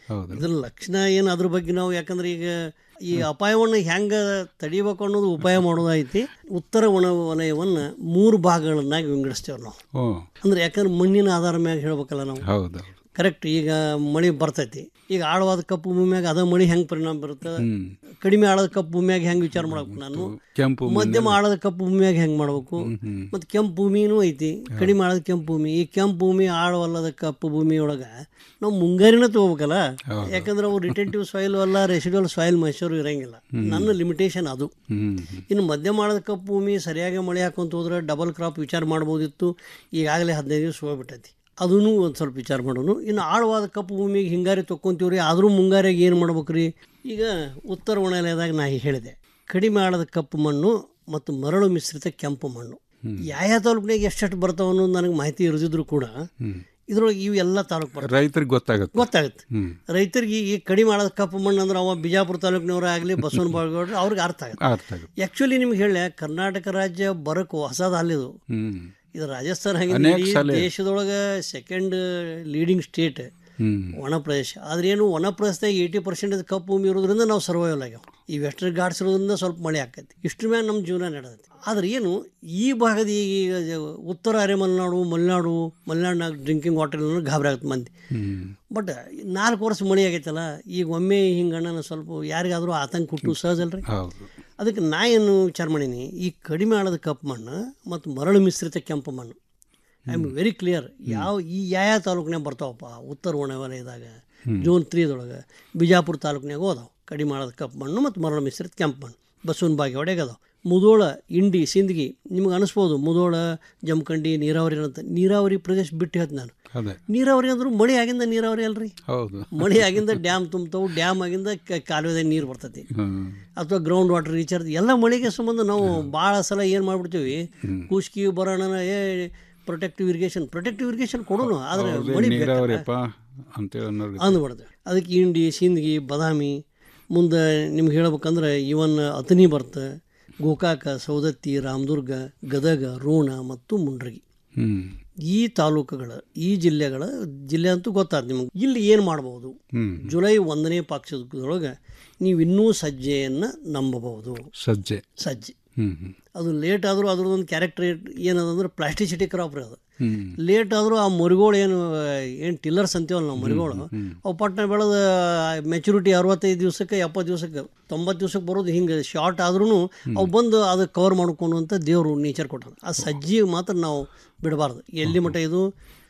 ಹೌದು ಇದ್ರ ಲಕ್ಷಣ ಏನು ಅದ್ರ ಬಗ್ಗೆ ನಾವು ಯಾಕಂದ್ರೆ ಈಗ ಈ ಅಪಾಯವನ್ನು ಹೆಂಗ ತಡಿಬೇಕು ಅನ್ನೋದು ಉಪಾಯ ಮಾಡೋದೈತಿ ಉತ್ತರ ಒಣ ವಲಯವನ್ನ ಮೂರು ಭಾಗಗಳನ್ನಾಗಿ ವಿಂಗಡಿಸ್ತೇವೆ ನಾವು ಓ ಅಂದ್ರೆ ಯಾಕಂದ್ರೆ ಮಣ್ಣಿನ ಆಧಾರ ಮ್ಯಾಗ ಹೇಳ್ಬೇಕಲ್ಲ ನಾವು ಹೌದು ಕರೆಕ್ಟ್ ಈಗ ಮಳೆ ಬರ್ತೈತಿ ಈಗ ಆಳವಾದ ಕಪ್ಪು ಭೂಮಿಯಾಗ ಅದ ಮಳೆ ಹೆಂಗ್ ಪರಿಣಾಮ ಬರುತ್ತೆ ಹ್ಮ್. ಕಡಿಮೆ ಆಳದ ಕಪ್ಪು ಭೂಮಿಯಾಗ ಹೆಂಗ್ ವಿಚಾರ ಮಾಡ್ಬೇಕು ನಾನು ಕೆಂಪು ಮಧ್ಯಮ ಆಳದ ಕಪ್ಪು ಭೂಮಿಯಾಗ ಹೆಂಗ್ ಮಾಡ್ಬೇಕು ಹ್ಮ್. ಮತ್ತೆ ಕೆಂಪು ಭೂಮಿನೂ ಐತಿ ಕಡಿಮೆ ಆಳದ ಕೆಂಪು ಭೂಮಿ ಈ ಕೆಂಪು ಭೂಮಿ ಆಳವಲ್ಲದ ಕಪ್ಪು ಭೂಮಿ ಒಳಗ ನಾವು ಮುಂಗಾರಿನ ತಗೋಬೇಕಲ್ಲ ಯಾಕಂದ್ರೆ ಅವು ರಿಟೇಟಿವ್ ಸಾಯಿಲ್ ಅಲ್ಲ ರೆಸಿಡುವಲ್ ಸಾಯಿಲ್ ಮೈಸೂರು ಇರಂಗಿಲ್ಲ ನನ್ನ ಲಿಮಿಟೇಷನ್ ಅದು ಹ್ಮ್ ಇನ್ನು ಮಧ್ಯಮ ಆಳದ ಕಪ್ಪು ಭೂಮಿ ಸರಿಯಾಗಿ ಮಳೆ ಹಾಕೊಂತ ಹೋದ್ರೆ ಡಬಲ್ ಕ್ರಾಪ್ ವಿಚಾರ ಮಾಡ್ಬೋದಿತ್ತು ಈಗಾಗಲೇ ಹದಿನೈದು ದಿವಸ ಹೋಗ್ಬಿಟ್ಟೈತಿ ಅದನ್ನು ಒಂದು ಸ್ವಲ್ಪ ವಿಚಾರ ಮಾಡೋನು ಇನ್ನು ಆಳವಾದ ಕಪ್ಪು ಭೂಮಿಗೆ ಹಿಂಗಾರಿ ತೊಕ್ಕೊಂತೀವ್ರಿ ಆದರೂ ಮುಂಗಾರಿಯಾಗ ಏನು ಮಾಡ್ಬೇಕ್ರಿ ಈಗ ಉತ್ತರ ಒಣವಲಯದಾಗ ನಾ ಈಗ ಹೇಳಿದೆ ಕಡಿಮೆ ಆಳದ ಕಪ್ಪು ಮಣ್ಣು ಮತ್ತು ಮರಳು ಮಿಶ್ರಿತ ಕೆಂಪು ಮಣ್ಣು ಯಾವ ತಾಲೂಕಿನಾಗ ಎಷ್ಟೆಷ್ಟು ಬರ್ತಾವ ಅನ್ನೋದು ನನಗೆ ಮಾಹಿತಿ ಇರದಿದ್ರು ಕೂಡ ಇದ್ರೊಳಗೆ ಇವು ಎಲ್ಲ ತಾಲೂಕು ಬರ್ತಾವೆ ರೈತರಿಗೆ ಗೊತ್ತಾಗುತ್ತೆ ಗೊತ್ತಾಗುತ್ತೆ ಹ್ಮ್ ರೈತರಿಗೆ ಈ ಕಡಿಮೆ ಆಳದ ಕಪ್ಪು ಮಣ್ಣು ಅಂದ್ರೆ ಅವ ಬಿಜಾಪುರ ತಾಲೂಕಿನವ್ರು ಆಗಲಿ ಬಸವನ ಬಾಳ್ಗೌಡ್ರು ಅವ್ರಿಗೆ ಅರ್ಥ ಆಗುತ್ತೆ ಅರ್ಥ ಆಗುತ್ತೆ ಆ್ಯಕ್ಚುಲಿ ನಿಮ್ಗೆ ಹೇಳ ಕರ್ನಾಟಕ ರಾಜ್ಯ ಬರಕು ಹೊಸದು ಅಲ್ಲಿದು ಹ್ಮ್ ಇದು ರಾಜಸ್ಥಾನ ಹಾಗೆ ಅನೇಕ ಇಡೀ ಸಲ- ದೇಶದೊಳಗೆ ಸೆಕೆಂಡ್ ಲೀಡಿಂಗ್ ಸ್ಟೇಟ್ ಹ್ಮ್ ಒಣ ಪ್ರದೇಶ ಆದ್ರೆ ಏನು ಒಣ ಪ್ರದೇಶದಾಗ ಏಯ್ಟಿ ಪರ್ಸೆಂಟ್ ಕಪ್ಪು ಭೂಮಿ ಇರೋದ್ರಿಂದ ನಾವು ಸರ್ವೈವಲ್ ಆಗ್ಯಾವ ಈ ವೆಸ್ಟರ್ನ್ ಘಾಟ್ಸ್ ಇರೋದ್ರಿಂದ ಸ್ವಲ್ಪ ಮಳೆ ಆಕೈತಿ ಇಷ್ಟ್ರ ಮ್ಯಾಗ ನಮ್ಮ ಜೀವನ ನಡೆದೈತಿ ಆದ್ರೆ ಏನು ಈ ಭಾಗದ ಈಗ ಉತ್ತರ ಅರೆ ಮಲೆನಾಡು ಮಲೆನಾಡು ಮಲೆನಾಡಿನಾಗ ಡ್ರಿಂಕಿಂಗ್ ವಾಟರ್ ಗಾಬರಿ ಆಗುತ್ತೆ ಮಂದಿ ಹ್ಮ್ ಬಟ್ ನಾಲ್ಕು ವರ್ಷ ಮಳೆ ಆಗೈತಲ್ಲ ಈಗ ಒಮ್ಮೆ ಹಿಂಗಣ್ಣ ಸ್ವಲ್ಪ ಯಾರಿಗಾದ್ರೂ ಆತಂಕ ಹುಟ್ಟು ಸಹಜ ಅಲ್ರಿ ಹೌದು ಅದಕ್ಕೆ ನಾ ಏನು ವಿಚಾರ ಮಾಡೀನಿ ಈ ಕಡಿಮೆ ಆಳದ ಕಪ್ಪು ಮಣ್ಣು ಮತ್ತು ಮರಳು ಮಿಶ್ರಿತ ಕೆಂಪು ಮಣ್ಣು ಐ ಆಮ್ ವೆರಿ ಕ್ಲಿಯರ್ ಯಾವ ಈ ಯಾವ ಯಾವ ತಾಲೂಕಿನಾಗ ಬರ್ತಾವಪ್ಪ ಉತ್ತರ ಒಣ ವಲಯದಾಗ ಜೋನ್ ತ್ರೀದೊಳಗೆ ಬಿಜಾಪುರ ತಾಲೂಕಿನಾಗ ಹೋದಾವ ಕಡಿಮೆ ಆಳದ ಕಪ್ಪು ಮಣ್ಣು ಮತ್ತು ಮರಳು ಮಿಶ್ರಿತ ಕೆಂಪು ಮಣ್ಣು ಬಸವನ ಬಾಗಿ ಒಡೆಗೆ ಅದಾವ ಮುದೋಳ ಇಂಡಿ ಸಿಂದಗಿ ನಿಮ್ಗೆ ಅನಿಸ್ಬೋದು ಮುದೋಳ ಜಮಖಂಡಿ ನೀರಾವರಿ ಅಂತ ನೀರಾವರಿ ಪ್ರದೇಶ ಬಿಟ್ಟು ಹೇಳ್ತೀನಿ ನಾನು ಅದೇ ನೀರಾವರಿ ಅಂದ್ರೂ ಮಳೆ ಆಗಿಂದ ನೀರಾವರಿ ಅಲ್ರಿ ಹೌದು ಮಳೆ ಆಗಿಂದ ಡ್ಯಾಮ್ ತುಂಬ್ತಾವು ಡ್ಯಾಮ್ ಆಗಿಂದ ಕ- ಕಾಲುವೆದಾಗ ನೀರು ಬರ್ತೈತಿ ಹ್ಮ್ ಅಥವಾ ಗ್ರೌಂಡ್ ವಾಟರ್ ರೀಚಾರ್ಜ್ ಎಲ್ಲ ಮಳೆಗೆ ಸಂಬಂಧ ನಾವು ಭಾಳ ಸಲ ಏನು ಮಾಡ್ಬಿಡ್ತೀವಿ ಕೂಸ್ಕಿ ಬರೋಣ ಏ ಪ್ರೊಟೆಕ್ಟಿವ್ ಇರಿಗೇಷನ್ ಪ್ರೊಟೆಕ್ಟಿವ್ ಇರಿಗೇಷನ್ ಕೊಡೋಣ ಆದರೆ ಹೌದು, ಮಳೆ ನೀರಾವರಿಯಪ್ಪ ಅಂತೇಳಿ ಅನ್ನೋದು ಅಂದ್ಬಿಡ್ದು ಅದಕ್ಕೆ ಇಂಡಿ ಸಿಂದಗಿ ಬಾದಾಮಿ ಮುಂದೆ ನಿಮ್ಗೆ ಹೇಳ್ಬೇಕಂದ್ರೆ ಇವನ್ ಅತನಿ ಬರ್ತ ಗೋಕಾಕ ಸೌದತ್ತಿ ರಾಮದುರ್ಗ ಗದಗ ರೋಣ ಮತ್ತು ಮುಂಡ್ರಗಿ ಹ್ಮ್ ಈ ತಾಲೂಕುಗಳ ಈ ಜಿಲ್ಲೆಗಳ ಜಿಲ್ಲೆ ಅಂತೂ ಗೊತ್ತಾದ ನಿಮಗೆ ಇಲ್ಲಿ ಏನು ಮಾಡ್ಬೋದು ಹ್ಮ್ ಜುಲೈ ಒಂದನೇ ಪಕ್ಷದೊಳಗೆ ನೀವು ಇನ್ನೂ ಸಜ್ಜೆಯನ್ನು ನಂಬಬಹುದು ಸಜ್ಜೆ ಸಜ್ಜೆ ಹ್ಮ್ ಹ್ಮ್ ಅದು ಲೇಟ್ ಆದರೂ ಅದ್ರದ್ದೊಂದು ಕ್ಯಾರೆಕ್ಟರ್ ಏನದಂದ್ರೆ ಪ್ಲಾಸ್ಟಿಸಿಟಿ ಕ್ರಾಪ್ ರೀ ಅದು ಹ್ಮ್ ಲೇಟ್ ಆದರೂ ಆ ಮರಿಗೋಳು ಏನು ಏನು ಟಿಲ್ಲರ್ಸ್ ಅಂತೀವಲ್ಲ ನಾವು ಮರಿಗೋಳು ಅವು ಪಟ್ನ ಬೆಳೆದ ಮೆಚುರಿಟಿ ಅರವತ್ತೈದು ದಿವಸಕ್ಕೆ ಎಪ್ಪತ್ತು ದಿವಸಕ್ಕೆ ತೊಂಬತ್ತು ದಿವಸಕ್ಕೆ ಬರೋದು ಹಿಂಗೆ ಶಾರ್ಟ್ ಆದ್ರೂ ಅವು ಬಂದು ಅದು ಕವರ್ ಮಾಡ್ಕೊಳುವಂಥ ದೇವರು ನೇಚರ್ ಕೊಟ್ಟಾನ ಆ ಸಜ್ಜಿ ಮಾತ್ರ ನಾವು ಬಿಡಬಾರ್ದು ಎಲ್ಲಿ ಮಟ್ಟ ಇದು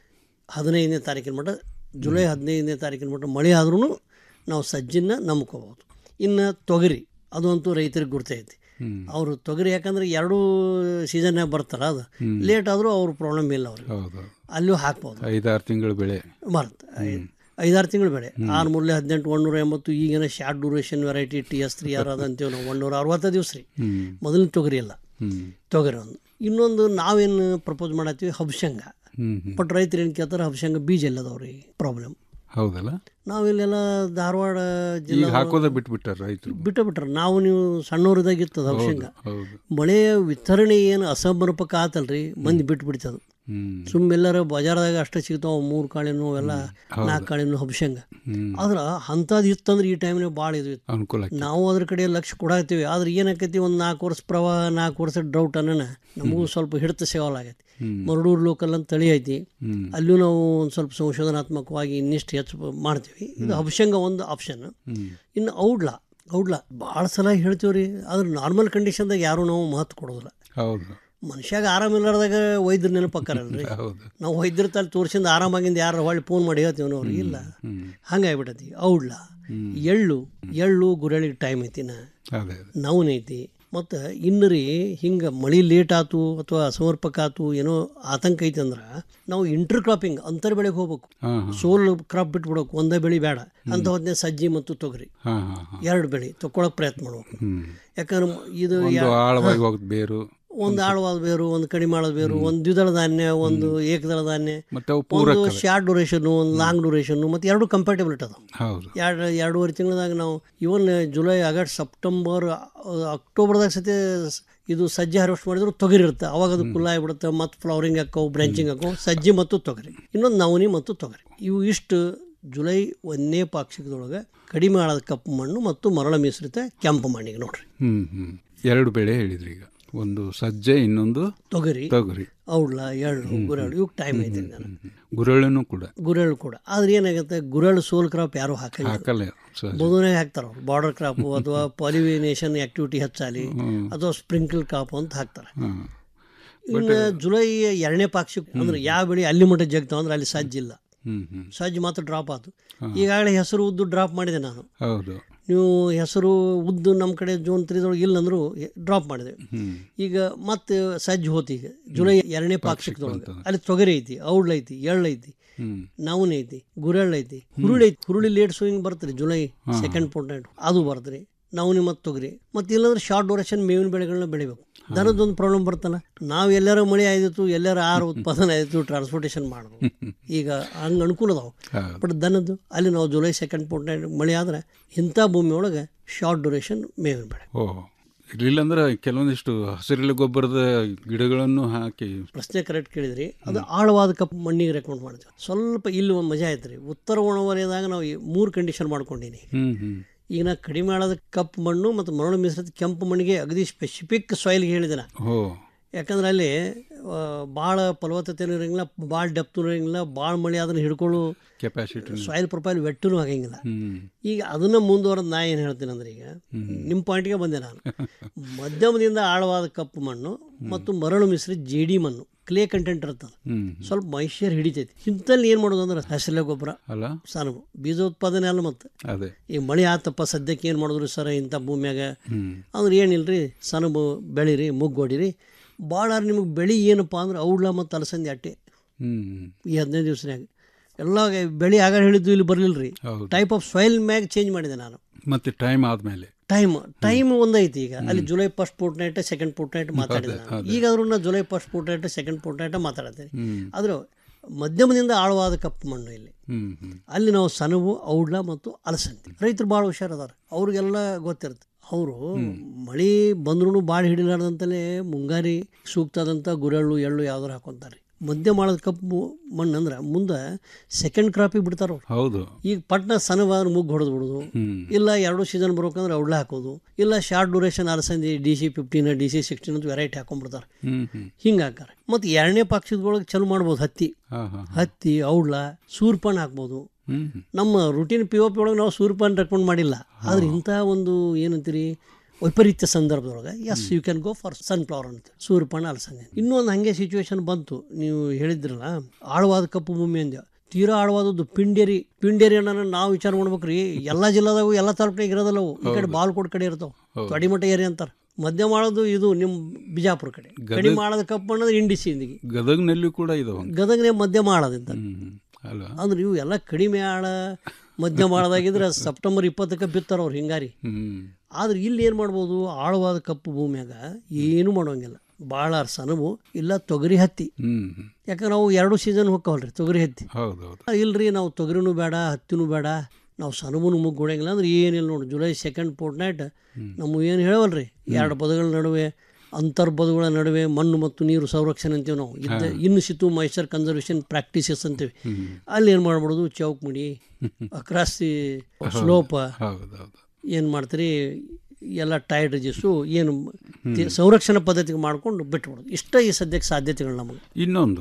ಹದಿನೈದನೇ ತಾರೀಕಿನ ಮಟ್ಟ ಜುಲೈ ಹದಿನೈದನೇ ತಾರೀಕಿನ ಮಟ್ಟ ಮಳೆ ಆದ್ರೂ ನಾವು ಸಜ್ಜಿನ ನಂಬ್ಕೋಬೋದು ಇನ್ನು ತೊಗರಿ ಅದು ಅಂತೂ ರೈತರಿಗೆ ಗುರ್ತೈತಿ ಹ್ಮ್ ಅವರು ತೊಗರಿ ಯಾಕಂದ್ರೆ ಎರಡೂ ಸೀಸನ್ನಾಗ ಬರ್ತಾರ ಅದು ಲೇಟ್ ಆದರೂ ಅವ್ರ ಪ್ರಾಬ್ಲಮ್ ಇಲ್ಲ ಅವ್ರಿಗೆ ಹೌದು ಅಲ್ಲೂ ಹಾಕ್ಬೋದು ಐದಾರು ತಿಂಗಳ ಬೆಳೆ ಬರುತ್ತೆ ಐದಾರು ತಿಂಗಳು ಬೆಳೆ ಆರು ಮೂರಲೆ ಹದಿನೆಂಟು ಒಂದೂರ ಎಂಬತ್ತು ಈಗಿನ short duration variety T S three R ಅದಂತೀವಿ ನಾವು ಒಂದೂರ ಅರವತ್ತು ದಿವಸ ರೀ ಹ್ಮ್ ಮೊದಲಿನ ತೊಗರಿ ಇಲ್ಲ ಹ್ಮ್ ತೊಗರಿ ಒಂದು ಇನ್ನೊಂದು ನಾವೇನು ಪ್ರಪೋಸ್ ಮಾಡತ್ತೀವಿ ಹಬ್ಶಂಗ ಹ್ಮ್ ಹ್ಮ್ ಬಟ್ ರೈತರು ಏನು ಕೇಳ್ತಾರೆ ಹಬ್ಶಂಗ ಬೀಜ ಎಲ್ಲದವ್ರಿ ಪ್ರಾಬ್ಲಮ್ ಹೌದಲ್ಲ ನಾವಿಲ್ಲೆಲ್ಲ ಧಾರವಾಡ ಈಗ ಜಿಲ್ಲಾ ಹಾಕೋದ ಬಿಟ್ಬಿಟ್ಟಾರ ರೈತರು ಬಿಟ್ಟು ಬಿಟ್ರೆ ನಾವು ನೀವು ಸಣ್ಣವ್ರದಾಗ ಇರ್ತದ ಹಬ್ಶಂಗ ಹೌದು ಮಳೆಯ ವಿತರಣೆ ಏನು ಅಸಮರ್ಪಕ ಆತಲ್ರಿ ಮಂದಿ ಬಿಟ್ಟು ಬಿಡ್ತದ ಹ್ಮ್ ಸುಮ್ಮ ಎಲ್ಲರ ಬಜಾರ್ದಾಗ ಅಷ್ಟೇ ಸಿಗ್ತಾವ ಮೂರು ಕಾಳಿನೂ ಅವೆಲ್ಲ ನಾಲ್ಕು ಕಾಳಿನೂ ಹಬ್ಶಂಗ ಹ್ಮ್ ಆದ್ರೆ ಅಂಥದ್ದು ಇತ್ತಂದ್ರೆ ಈ ಟೈಮ್ನಾಗ ಭಾಳ ಇದು ಇತ್ತು ಅನುಕೂಲ ಆಕ್ಕಿ. ನಾವು ಅದ್ರ ಕಡೆ ಲಕ್ಷ್ಯ ಕೊಡಾಕ್ತೀವಿ ಆದ್ರೆ ಏನಾಕೈತಿ ಒಂದು ನಾಲ್ಕು ವರ್ಷ ಪ್ರವಾಹ ನಾಲ್ಕು ವರ್ಷ ಡ್ರೌಟ್ ಅನ್ನೋಣ ನಮಗೂ ಸ್ವಲ್ಪ ಹಿಡಿತ ಸೇವಲಾಗೈತಿ ಹ್ಮ್ ಮರಡೂರು ಲೋಕಲ್ ಅಂತ ತಳಿ ಐತಿ ಹ್ಮ್ ಅಲ್ಲೂ ನಾವು ಒಂದು ಸ್ವಲ್ಪ ಸಂಶೋಧನಾತ್ಮಕವಾಗಿ ಇನ್ನಿಷ್ಟು ಹೆಚ್ಚು ಮಾಡ್ತೀವಿ ಇದು ಹಬ್ಶಂಗ ಒಂದು ಆಪ್ಷನ್ ಹ್ಮ್ ಇನ್ನು ಔಡ್ಲ ಔಡ್ಲ ಭಾಳ ಸಲ ಹೇಳ್ತೀವಿ ರೀ ಆದ್ರೆ ನಾರ್ಮಲ್ ಕಂಡೀಷನ್ದಾಗ ಯಾರೂ ನಾವು ಮಹತ್ವ ಕೊಡೋದಿಲ್ಲ ಹೌದು ಮನುಷ್ಯಾಗ ಆರಾಮಿಲ್ಲಾರ್ದಾಗ ವೈದ್ಯರ ನೆನಪಕ್ಕಾರಲ್ರಿ ಹೌದು ನಾವು ವೈದ್ಯರ ತಲೆ ತೋರಿಸಿಂದ ಆರಾಮಾಗಿಂದ ಯಾರು ಹೊಳ್ಳಿ ಫೋನ್ ಮಾಡಿ ಹೇಳ್ತೀವಿ ನಾವು ಅವ್ರಿಗೆ ಇಲ್ಲ ಹ್ಮ್ ಹಂಗಾಗ್ಬಿಟ್ಟತಿ ಔಡ್ಲ ಹ್ಮ್ ಎಳ್ಳು ಎಳ್ಳು ಗುರಳಿಗೆ ಟೈಮ್ ಐತಿನ ಅದೇ ಅದೇ ನವನ್ ಐತಿ ಮತ್ತು ಇನ್ನು ರೀ ಹಿಂಗೆ ಮಳೆ ಲೇಟ್ ಆತು ಅಥವಾ ಅಸಮರ್ಪಕ ಆತು ಏನೋ ಆತಂಕ ಐತಿ ಅಂದ್ರೆ ನಾವು ಇಂಟರ್ ಕ್ರಾಪಿಂಗ್ ಅಂತರ್ ಬೆಳೆಗೆ ಹೋಗ್ಬೇಕು ಹಾ ಹಾ ಸೋಲ್ ಕ್ರಾಪ್ ಬಿಟ್ಬಿಡ್ಬೇಕು ಒಂದೇ ಬೆಳೆ ಬೇಡ ಅಂತ ಹೊತ್ತಿನ ಸಜ್ಜಿ ಮತ್ತು ತೊಗರಿ ಹಾ ಹಾ ಹಾ ಎರಡು ಬೆಳೆ ತಗೊಳಕ್ ಪ್ರಯತ್ನ ಮಾಡ್ಬೇಕು ಹ್ಮ್ ಯಾಕಂದ್ರೆ ಇದು ಒಂದು ಆಳವಾಗಿ ಹೋಗ್ತ ಬೇರು ಒಂದು ಆಳವಾದ ಬೇರು ಒಂದು ಕಡಿಮೆ ಆಳದ ಬೇರು ಒಂದು ದ್ವಿದಳ ಧಾನ್ಯ ಒಂದು ಏಕದಳ ಧಾನ್ಯ ಮತ್ತೆ ಅವು ಒಂದು ಪೂರಕ ಶಾರ್ಟ್ ಡ್ಯೂರೇಷನ್ ಒಂದು ಲಾಂಗ್ ಡ್ಯೂರೇಷನ್ ಮತ್ತು ಎರಡು ಕಂಪ್ಯಾಟಬಿಲಿಟಿ ಅದಾವ ಹೌದು ಎರಡು ಎರಡೂವರೆ ತಿಂಗಳದಾಗ ನಾವು ಇವನ್ ಜುಲೈ ಆಗಸ್ಟ್ ಸೆಪ್ಟೆಂಬರ್ ಅಕ್ಟೋಬರ್ದಾಗ ಸತಿ ಸ್- ಇದು ಸಜ್ಜೆ ಹಾರ್ವೆಸ್ಟ್ ಮಾಡಿದ್ರು ತೊಗರಿ ಇರುತ್ತೆ ಅವಾಗ ಅದು ಕುಲ್ಲ ಆಗಿಬಿಡುತ್ತೆ ಮತ್ತು ಫ್ಲವರಿಂಗ್ ಹಾಕವು ಬ್ರಾಂಚಿಂಗ್ ಹಾಕವು ಸಜ್ಜಿ ಮತ್ತು ತೊಗರಿ ಇನ್ನೊಂದು ನವನಿ ಮತ್ತು ತೊಗರಿ ಇವು ಇಷ್ಟು ಜುಲೈ ಒಂದನೇ ಪಾಕ್ಷಿಕದೊಳಗೆ ಕಡಿಮೆ ಆಳದ ಕಪ್ಪು ಮಣ್ಣು ಮತ್ತು ಮರಳ ಮಿಶ್ರಿತ ಕೆಂಪು ಮಣ್ಣಿಗೆ ನೋಡ್ರಿ ಹ್ಮ್ ಹ್ಮ್ ಎರಡು ಬೆಳೆ ಹೇಳಿದ್ರಿ ಈಗ ಒಂದು ಸಜ್ಜೆ ಇನ್ನೊಂದು ತೊಗರಿ ತೊಗರಿ ಔಡ್ಲ ಎಳ್ಳು ಗುರೆಳ್ಳು ಇವಾಗ ಟೈಮ್ ಐತೆ ನಾನು ಗುರಳನು ಕೂಡ ಗುರೆಳ್ಳು ಕೂಡ ಆದ್ರೆ ಏನಾಗುತ್ತೆ ಗುರೆಳ್ಳು ಸೋಲ್ ಕ್ರಾಪ್ ಯಾರು ಹಾಕಲ್ಲ ಹಾಕಲ್ಲ ಸಹಜ. ಬದುನೆ ಹಾಕ್ತಾರ ಅವ್ರು ಬಾರ್ಡರ್ ಕ್ರಾಪ್ ಅಥವಾ ಪಾಲಿನೇಷನ್ ಆಕ್ಟಿವಿಟಿ ಹೆಚ್ಚಾಲಿ ಅಥವಾ ಸ್ಪ್ರಿಂಕಲ್ ಕ್ರಾಪ್ ಅಂತ ಹಾಕ್ತಾರೆ ಹ್ಮ್. ಇನ್ನು ಜುಲೈ ಎರಡನೇ ಪಾಕ್ಷಿಕ ಅಂದ್ರೆ ಯಾವ ಬೆಳೆ ಅಲ್ಲಿ ಮಟ್ಟ ಜಗ್ತಾವ ಅಂದ್ರೆ ಅಲ್ಲಿ ಸಜ್ಜಿಲ್ಲ ಹ್ಮ್ ಹ್ಮ್ ಸಜ್ಜು ಮಾತ್ರ ಡ್ರಾಪ್ ಆಯ್ತು ಈಗಾಗಲೇ ಹೆಸರು ಉದ್ದು ಡ್ರಾಪ್ ಮಾಡಿದೆ ನಾನು ಹೌದು ನೀವು ಹೆಸರು ಉದ್ದು ನಮ್ಮ ಕಡೆ ಜೂನ್ ತ್ರೀದೊಳಗೆ ಇಲ್ಲ ಅಂದ್ರು ಡ್ರಾಪ್ ಮಾಡಿದೆ ಹ್ಮ್ ಈಗ ಮತ್ತೆ ಸಜ್ಜು ಹೋತಿ ಈಗ ಜುಲೈ ಎರಡನೇ ಪಾಕ್ಷಿಕದೊಳಗೆ ಅಲ್ಲಿ ತೊಗರಿ ಐತಿ ಔಡ್ಲ ಐತಿ ಎಳ್ಳು ಐತಿ ಹ್ಮ್ ನವನ್ ಐತಿ ಗುರೆಳ್ಳು ಐತಿ ಹುರುಳಿ ಐತಿ ಹುರುಳಿ ಲೇಟ್ ಸೋಯಿಂಗ್ ಬರ್ತರಿ ಜುಲೈ ಸೆಕೆಂಡ್ ಪೋರ್ಟೆಂಟ್ ಅದು ಬರ್ತರಿ ನವನಿ ಮತ್ತು ತೊಗರಿ ಮತ್ತೆ ಇಲ್ಲಾಂದ್ರೆ ಶಾರ್ಟ್ ಡ್ಯೂರೇಷನ್ ಮೇವಿನ ಬೆಳೆಗಳನ್ನ ಬೆಳಿಬೇಕು ದನದೊಂದು ಪ್ರಾಬ್ಲಮ್ ಬರ್ತಲ್ಲ ನಾವು ಎಲ್ಲಾರ ಮಳೆ ಆಯ್ತು ಎಲ್ಲಾರ ಆಹಾರ ಉತ್ಪಾದನೆ ಆಯ್ತು ಟ್ರಾನ್ಸ್ಪೋರ್ಟೇಷನ್ ಮಾಡ್ಬೋದು ಈಗ ಹಂಗೆ ಅನುಕೂಲ ಅದಾವ ಹೌದು. ಬಟ್ ದನದ್ದು ಅಲ್ಲಿ ನಾವು ಜುಲೈ ಸೆಕೆಂಡ್ ಪೋರ್ಟೆಂಟ್ ಮಳೆ ಆದ್ರೆ ಇಂಥ ಭೂಮಿ ಒಳಗೆ ಶಾರ್ಟ್ ಡ್ಯೂರೇಷನ್ ಮೇವಿನ ಬೆಳೆ ಓ ಇರ್ಲಿಲ್ಲ ಅಂದ್ರೆ ಕೆಲವೊಂದಿಷ್ಟು ಹಸಿರೆಲೆ ಗೊಬ್ಬರದ ಗಿಡಗಳನ್ನು ಹಾಕಿ ಪ್ರಶ್ನೆ ಕರೆಕ್ಟ್ ಕೇಳಿದ್ರಿ ಅದು ಆಳವಾದ ಕಪ್ಪು ಮಣ್ಣಿಗೆ ರೆಕಮೆಂಡ್ ಮಾಡ್ತೀವಿ ಸ್ವಲ್ಪ ಇಲ್ಲಿ ಒಂದು ಮಜಾ ಐತ್ರಿ ಉತ್ತರ ಒಣವಲಯದಾಗ ನಾವು ಈ ಮೂರು ಕಂಡೀಷನ್ ಮಾಡ್ಕೊಂಡೀನಿ ಹ್ಮ್ ಹ್ಮ್ ಈಗ ನಾ ಕಡಿಮೆ ಆಳದ ಕಪ್ಪು ಮಣ್ಣು ಮತ್ತು ಮರಳು ಮಿಶ್ರಿತ ಕೆಂಪು ಮಣ್ಣಿಗೆ ಅಗದಿ ಸ್ಪೆಸಿಫಿಕ್ ಸಾಯಿಲ್ಗೆ ಹೇಳಿದೆ ನಾ ಓ ಯಾಕಂದ್ರೆ ಅಲ್ಲಿ ಭಾಳ ಫಲವತ್ತತೆನೂ ಇರಂಗಿಲ್ಲ ಭಾಳ ಡೆಪ್ತೂ ಇರಂಗಿಲ್ಲ ಭಾಳ ಮಳೆ ಅದನ್ನು ಹಿಡ್ಕೊಳ್ಳೋ ಕೆಪಾಸಿಟಿ ಸಾಯಿಲ್ ಪ್ರೊಫೈಲ್ ವೆಟ್ಟೂ ಆಗಂಗಿಲ್ಲ ಹ್ಮ್ ಈಗ ಅದನ್ನ ಮುಂದುವರೆದು ನಾ ಏನು ಹೇಳ್ತೀನಿ ಅಂದ್ರೆ ಈಗ ನಿಮ್ಮ ಪಾಯಿಂಟ್ಗೆ ಬಂದೆ ನಾನು ಮಧ್ಯಮದಿಂದ ಆಳವಾದ ಕಪ್ಪು ಮಣ್ಣು ಮತ್ತು ಮರಳು ಮಿಶ್ರಿತ ಜೇಡಿ ಮಣ್ಣು ಕ್ಲೇ ಕಂಟೆಂಟ್ ಇರ್ತದೆ ಹ್ಮ್ ಸ್ವಲ್ಪ ಮಾಯಿಶ್ಚರ್ ಹಿಡಿತೈತಿ ಇಂಥಲ್ಲಿ ಏನು ಮಾಡೋದು ಅಂದ್ರೆ ಹಸಿಲೆ ಗೊಬ್ಬರ ಅಲ್ಲ ಸಾನು ಬೀಜೋತ್ಪಾದನೆ ಅಲ್ಲ ಮತ್ತೆ ಅದೇ ಈಗ ಮಳೆ ಆತಪ್ಪ ಸದ್ಯಕ್ಕೆ ಏನು ಮಾಡಿದ್ರು ಸರ್ ಇಂಥ ಭೂಮ್ಯಾಗ ಹ್ಮ್ ಅಂದ್ರೆ ಏನಿಲ್ರಿ ಸನಬು ಬೆಳಿರಿ ಮುಗ್ಗು ಹೊಡಿರಿ ಭಾಳ ನಿಮಗೆ ಬೆಳೆ ಏನಪ್ಪ ಅಂದ್ರೆ ಔಡ್ಲ ಮತ್ತು ಅಲಸಂದಿ ಅಟ್ಟೆ ಹ್ಮ್ ಈ ಹದಿನೈದು ದಿವಸನ್ಯಾಗ ಎಲ್ಲ ಬೆಳೆ ಆಗ ಹೇಳಿದ್ದು ಇಲ್ಲಿ ಬರಲಿಲ್ಲ ರೀ ಹೌದು. ಟೈಪ್ ಆಫ್ ಸಾಯಿಲ್ ಮ್ಯಾಗ ಚೇಂಜ್ ಮಾಡಿದೆ ನಾನು ಮತ್ತೆ ಟೈಮ್ ಆದ್ಮೇಲೆ ಟೈಮ್ ಟೈಮ್ ಒಂದೈತಿ ಈಗ ಅಲ್ಲಿ July first fortnight second fortnight ಮಾತಾಡಿದೆ ನಾನು ಈಗಾದ್ರೂ ನಾ July first fortnight second fortnight ಮಾತಾಡ್ತೇನೆ ಹ್ಮ್ ಆದ್ರೆ ಮಧ್ಯಮದಿಂದ ಆಳವಾದ ಕಪ್ಪು ಮಣ್ಣು ಇಲ್ಲಿ ಹ್ಮ್ ಹ್ಮ್ ಅಲ್ಲಿ ನಾವು ಸನವು ಔಡ್ಲ ಮತ್ತು ಅಲಸಂದಿ ರೈತರು ಭಾಳ ಹುಷಾರ್ ಅದಾರ ಅವ್ರಿಗೆಲ್ಲ ಗೊತ್ತಿರುತ್ತೆ ಅವರು ಮಳೆ ಬಂದ್ರೂ ಭಾಳ ಹಿಡಿಲಾರ್ದಂತಲೇ ಮುಂಗಾರಿ ಸೂಕ್ತದಂತ ಗುರೆಳ್ಳು ಎಳ್ಳು ಯಾವ್ದಾರು ಹಾಕೊಂತಾರೆ ಮಧ್ಯ ಮಾಡದ ಕಪ್ಪು ಮಣ್ಣು ಅಂದ್ರೆ ಮುಂದೆ ಸೆಕೆಂಡ್ ಕ್ರಾಪಿಗೆ ಬಿಡ್ತಾರ ಅವ್ರು ಹೌದು ಈಗ ಪಟ್ನ ಸನವಾದ್ರೆ ಮುಗ್ಗು ಹೊಡೆದು ಬಿಡೋದು ಹ್ಮ್ ಇಲ್ಲ ಎರಡು ಸೀಸನ್ ಬರ್ಬೇಕಂದ್ರೆ ಔಡ್ಲ ಹಾಕೋದು ಇಲ್ಲ ಶಾರ್ಟ್ ಡ್ಯೂರೇಷನ್ ಅಲಸಂದಿ D C fifteen D C sixteen ಅಂತ ವೆರೈಟಿ ಹಾಕೊಂಡ್ಬಿಡ್ತಾರೆ ಹ್ಮ್ ಹ್ಮ್ ಹಿಂಗೆ ಹಾಕಾರ ಮತ್ತು ಎರಡನೇ ಪಕ್ಷದೊಳಗೆ ಚಲೋ ಮಾಡ್ಬೋದು ಹತ್ತಿ ಹಾ ಹಾ ಹತ್ತಿ ಔಡ್ಲ ಸೂರ್ಪನ್ ಹಾಕ್ಬೋದು ಹ್ಮ್ ಹ್ಮ್ ನಮ್ಮ ರುಟೀನ್ ಪಿ ಒ ಪಿ ಒಳಗೆ ನಾವು ಸೂರ್ಪನ್ ರೆಕಮೆಂಡ್ ಮಾಡಿಲ್ಲ ಆದ್ರೆ ಇಂಥ ಒಂದು ಏನಂತೀರಿ ವೈಪರೀತ್ಯ ಸಂದರ್ಭದೊಳಗೆ yes you can go for sunflower ಅಂತ ಸೂರ್ಯಪಾನ ಅಲಸಂದೆ ಇನ್ನೊಂದು ಹಂಗೆ ಸಿಚುವೇಶನ್ ಬಂತು ನೀವು ಹೇಳಿದ್ರಲ್ಲ ಆಳವಾದ ಕಪ್ಪು ಭೂಮಿ ಅಂದ್ಯ ತೀರಾ ಆಳವಾದದ್ದು ಪಿಂಡೇರಿ ಪಿಂಡೇರಿ ಅನ್ನೋಣ ನಾವು ವಿಚಾರ ಮಾಡ್ಬೇಕ್ರಿ ಎಲ್ಲ ಜಿಲ್ಲಾದಾಗೂ ಎಲ್ಲ ತಾಲೂಕಿನಾಗ ಇರೋದಲ್ಲ ಅವು ಈ ಕಡೆ ಬಾಲ್ಕೋಟ್ ಕಡೆ ಇರ್ತಾವ ತೊಡಿಮಠ ಏರಿಯಾ ಅಂತಾರೆ ಮಧ್ಯ ಮಾಡೋದು ಇದು ನಿಮ್ಮ ಬಿಜಾಪುರ ಕಡೆ ಕಡಿಮೆ ಆಳದ ಕಪ್ಪು ಅನ್ನೋದು ಇಂಡಿಸಿ ಇಂದಿಗೆ ಗದಗ್ನಲ್ಲಿ ಕೂಡ ಇದಾವ ಗದಗನೇ ಮಧ್ಯಮ ಆಳದಿಂದ ಹ್ಮ್ ಅಲ್ಲ ಅಂದ್ರೆ ಇವು ಎಲ್ಲ ಕಡಿಮೆ ಆಳ ಮಧ್ಯಮ ಆಳದಾಗಿದ್ರೆ ಸೆಪ್ಟೆಂಬರ್ ಇಪ್ಪತ್ತಕ್ಕೆ ಬಿತ್ತಾರ ಅವ್ರು ಹಿಂಗಾರಿ ಹ್ಮ್ ಆದ್ರೆ ಇಲ್ಲಿ ಏನು ಮಾಡ್ಬೋದು ಆಳವಾದ ಕಪ್ಪು ಭೂಮಿಯಾಗ ಏನೂ ಮಾಡೋಂಗಿಲ್ಲ ಭಾಳ ಸನವು ಇಲ್ಲ ತೊಗರಿ ಹತ್ತಿ ಹ್ಮ್ ಹ್ಮ್. ಯಾಕಂದ್ರೆ ನಾವು ಎರಡು ಸೀಸನ್ ಹೋಗ್ತಾವಲ್ರಿ ತೊಗರಿ ಹತ್ತಿ ಹೌದು ಹೌದು ಇಲ್ರಿ ನಾವು ತೊಗರಿನೂ ಬೇಡ ಹತ್ತಿನೂ ಬೇಡ ನಾವು ಸನಮುನು ಮುಗ್ಗೊಡಂಗಿಲ್ಲ ಅಂದ್ರೆ ಏನಿಲ್ಲ ನೋಡಿ ಜುಲೈ ಸೆಕೆಂಡ್ ಫೋರ್ಟ್ ನೈಟ್ ನಮ್ಮ ಏನು ಹೇಳವಲ್ರಿ ಎರಡು ಪದಗಳ ನಡುವೆ ಅಂತರ್ಪದಗಳ ನಡುವೆ ಮಣ್ಣು ಮತ್ತು ನೀರು ಸಂರಕ್ಷಣೆ ಅಂತೀವಿ ನಾವು ಇದ್ದ ಇನ್ನು ಸಿತು ಮೈಸರ್ ಕನ್ಸರ್ವೇಷನ್ ಪ್ರಾಕ್ಟೀಸಸ್ ಅಂತೀವಿ ಅಲ್ಲಿ ಏನು ಮಾಡ್ಬಿಡೋದು ಚೌಕ್ ಮುಡಿ ಅಕ್ರಾಸ್ ದಿ ಸ್ಲೋಪ ಹೌದು ಹೌದು ಏನು ಮಾಡ್ತೀರಿ ಎಲ್ಲ ಟೈರ್ಡ್ ರಿಜಿಸ್ಟು ಏನು ತಿ- ಸಂರಕ್ಷಣಾ ಪದ್ಧತಿಗೆ ಮಾಡ್ಕೊಂಡು ಬಿಟ್ಬಿಡೋದು ಇಷ್ಟ ಈ ಸದ್ಯಕ್ಕೆ ಸಾಧ್ಯತೆಗಳು ನಮಗೆ ಇನ್ನೊಂದು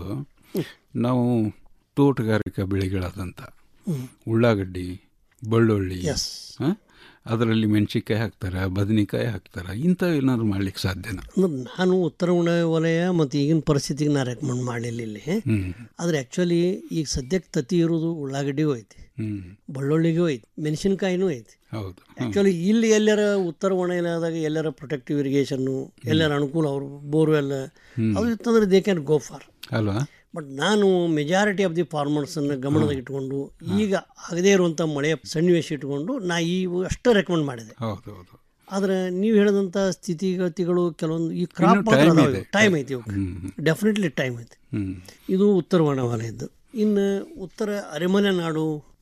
ನಾವು ತೋಟಗಾರಿಕಾ ಬೆಳೆಗಳಾದಂಥ ಉಳ್ಳಾಗಡ್ಡಿ ಬೆಳ್ಳುಳ್ಳಿ ಎಸ್ ಹ? ಅದರಲ್ಲಿ ಮೆಣಸಿನ್ಕಾಯಿ ಹಾಕ್ತಾರೆ ಬದನೆಕಾಯಿ ಹಾಕ್ತಾರೆ ಇಂಥ ಏನಾದ್ರು ಮಾಡ್ಲಿಕ್ಕೆ ಸಾಧ್ಯನಾ ಅಂದ್ರೆ ನಾನು ಉತ್ತರ ಉಣ ವಲಯ ಮತ್ತು ಈಗಿನ ಪರಿಸ್ಥಿತಿಗೆ ನಾನು ರೆಕಮೆಂಡ್ ಮಾಡಲಿಲ್ಲ ಇಲ್ಲಿ ಹ್ಮ್ ಆದರೆ ಆ್ಯಕ್ಚುಲಿ ಈಗ ಸದ್ಯಕ್ಕೆ ತತಿ ಇರೋದು ಉಳ್ಳಾಗಡ್ಡಿಗೂ ಐತಿ ಹ್ಮ್ ಬೆಳ್ಳುಳ್ಳಿಗೂ ಐತಿ ಮೆಣಸಿನ್ಕಾಯಿನೂ ಐತಿ ಹೌದು ಆ್ಯಕ್ಚುಲಿ ಇಲ್ಲಿ ಎಲ್ಲರ ಉತ್ತರ ಒಣಗಿಲಾದಾಗ ಎಲ್ಲರ ಪ್ರೊಟೆಕ್ಟಿವ್ ಇರಿಗೇಷನ್ನು ಎಲ್ಲರ ಅನುಕೂಲ ಅವರು ಬೋರ್ವೆಲ್ ಅದು ಇತ್ತಂದ್ರೆ ದೇ ಕ್ಯಾನ್ ಗೋ ಫಾರ್ ಅಲ್ವಾ ಬಟ್ ನಾನು ಮೆಜಾರಿಟಿ ಆಫ್ ದಿ ಫಾರ್ಮರ್ಸನ್ನು ಗಮನದಾಗ ಇಟ್ಕೊಂಡು ಈಗ ಆಗದೇ ಇರುವಂಥ ಮಳೆಯ ಸನ್ನಿವೇಶ ಇಟ್ಕೊಂಡು ನಾ ಈ ಅಷ್ಟೇ ರೆಕಮೆಂಡ್ ಮಾಡಿದೆ ಹೌದು ಹೌದು ಆದ್ರೆ ನೀವು ಹೇಳಿದಂಥ ಸ್ಥಿತಿಗತಿಗಳು ಕೆಲವೊಂದು ಈ ಕ್ರಾಪ್ ಇನ್ನೂ time ಇದೆ. ಟೈಮ್ ಐತಿ ಹ್ಮ್. ಡೆಫಿನೆಟ್ಲಿ ಟೈಮ್ ಐತಿ ಹ್ಮ್ ಇದು ಉತ್ತರ ಒಣವಲಯದ್ದು ಇನ್ನು ಉತ್ತರ ಅರೆಮನೆ ನಾಡು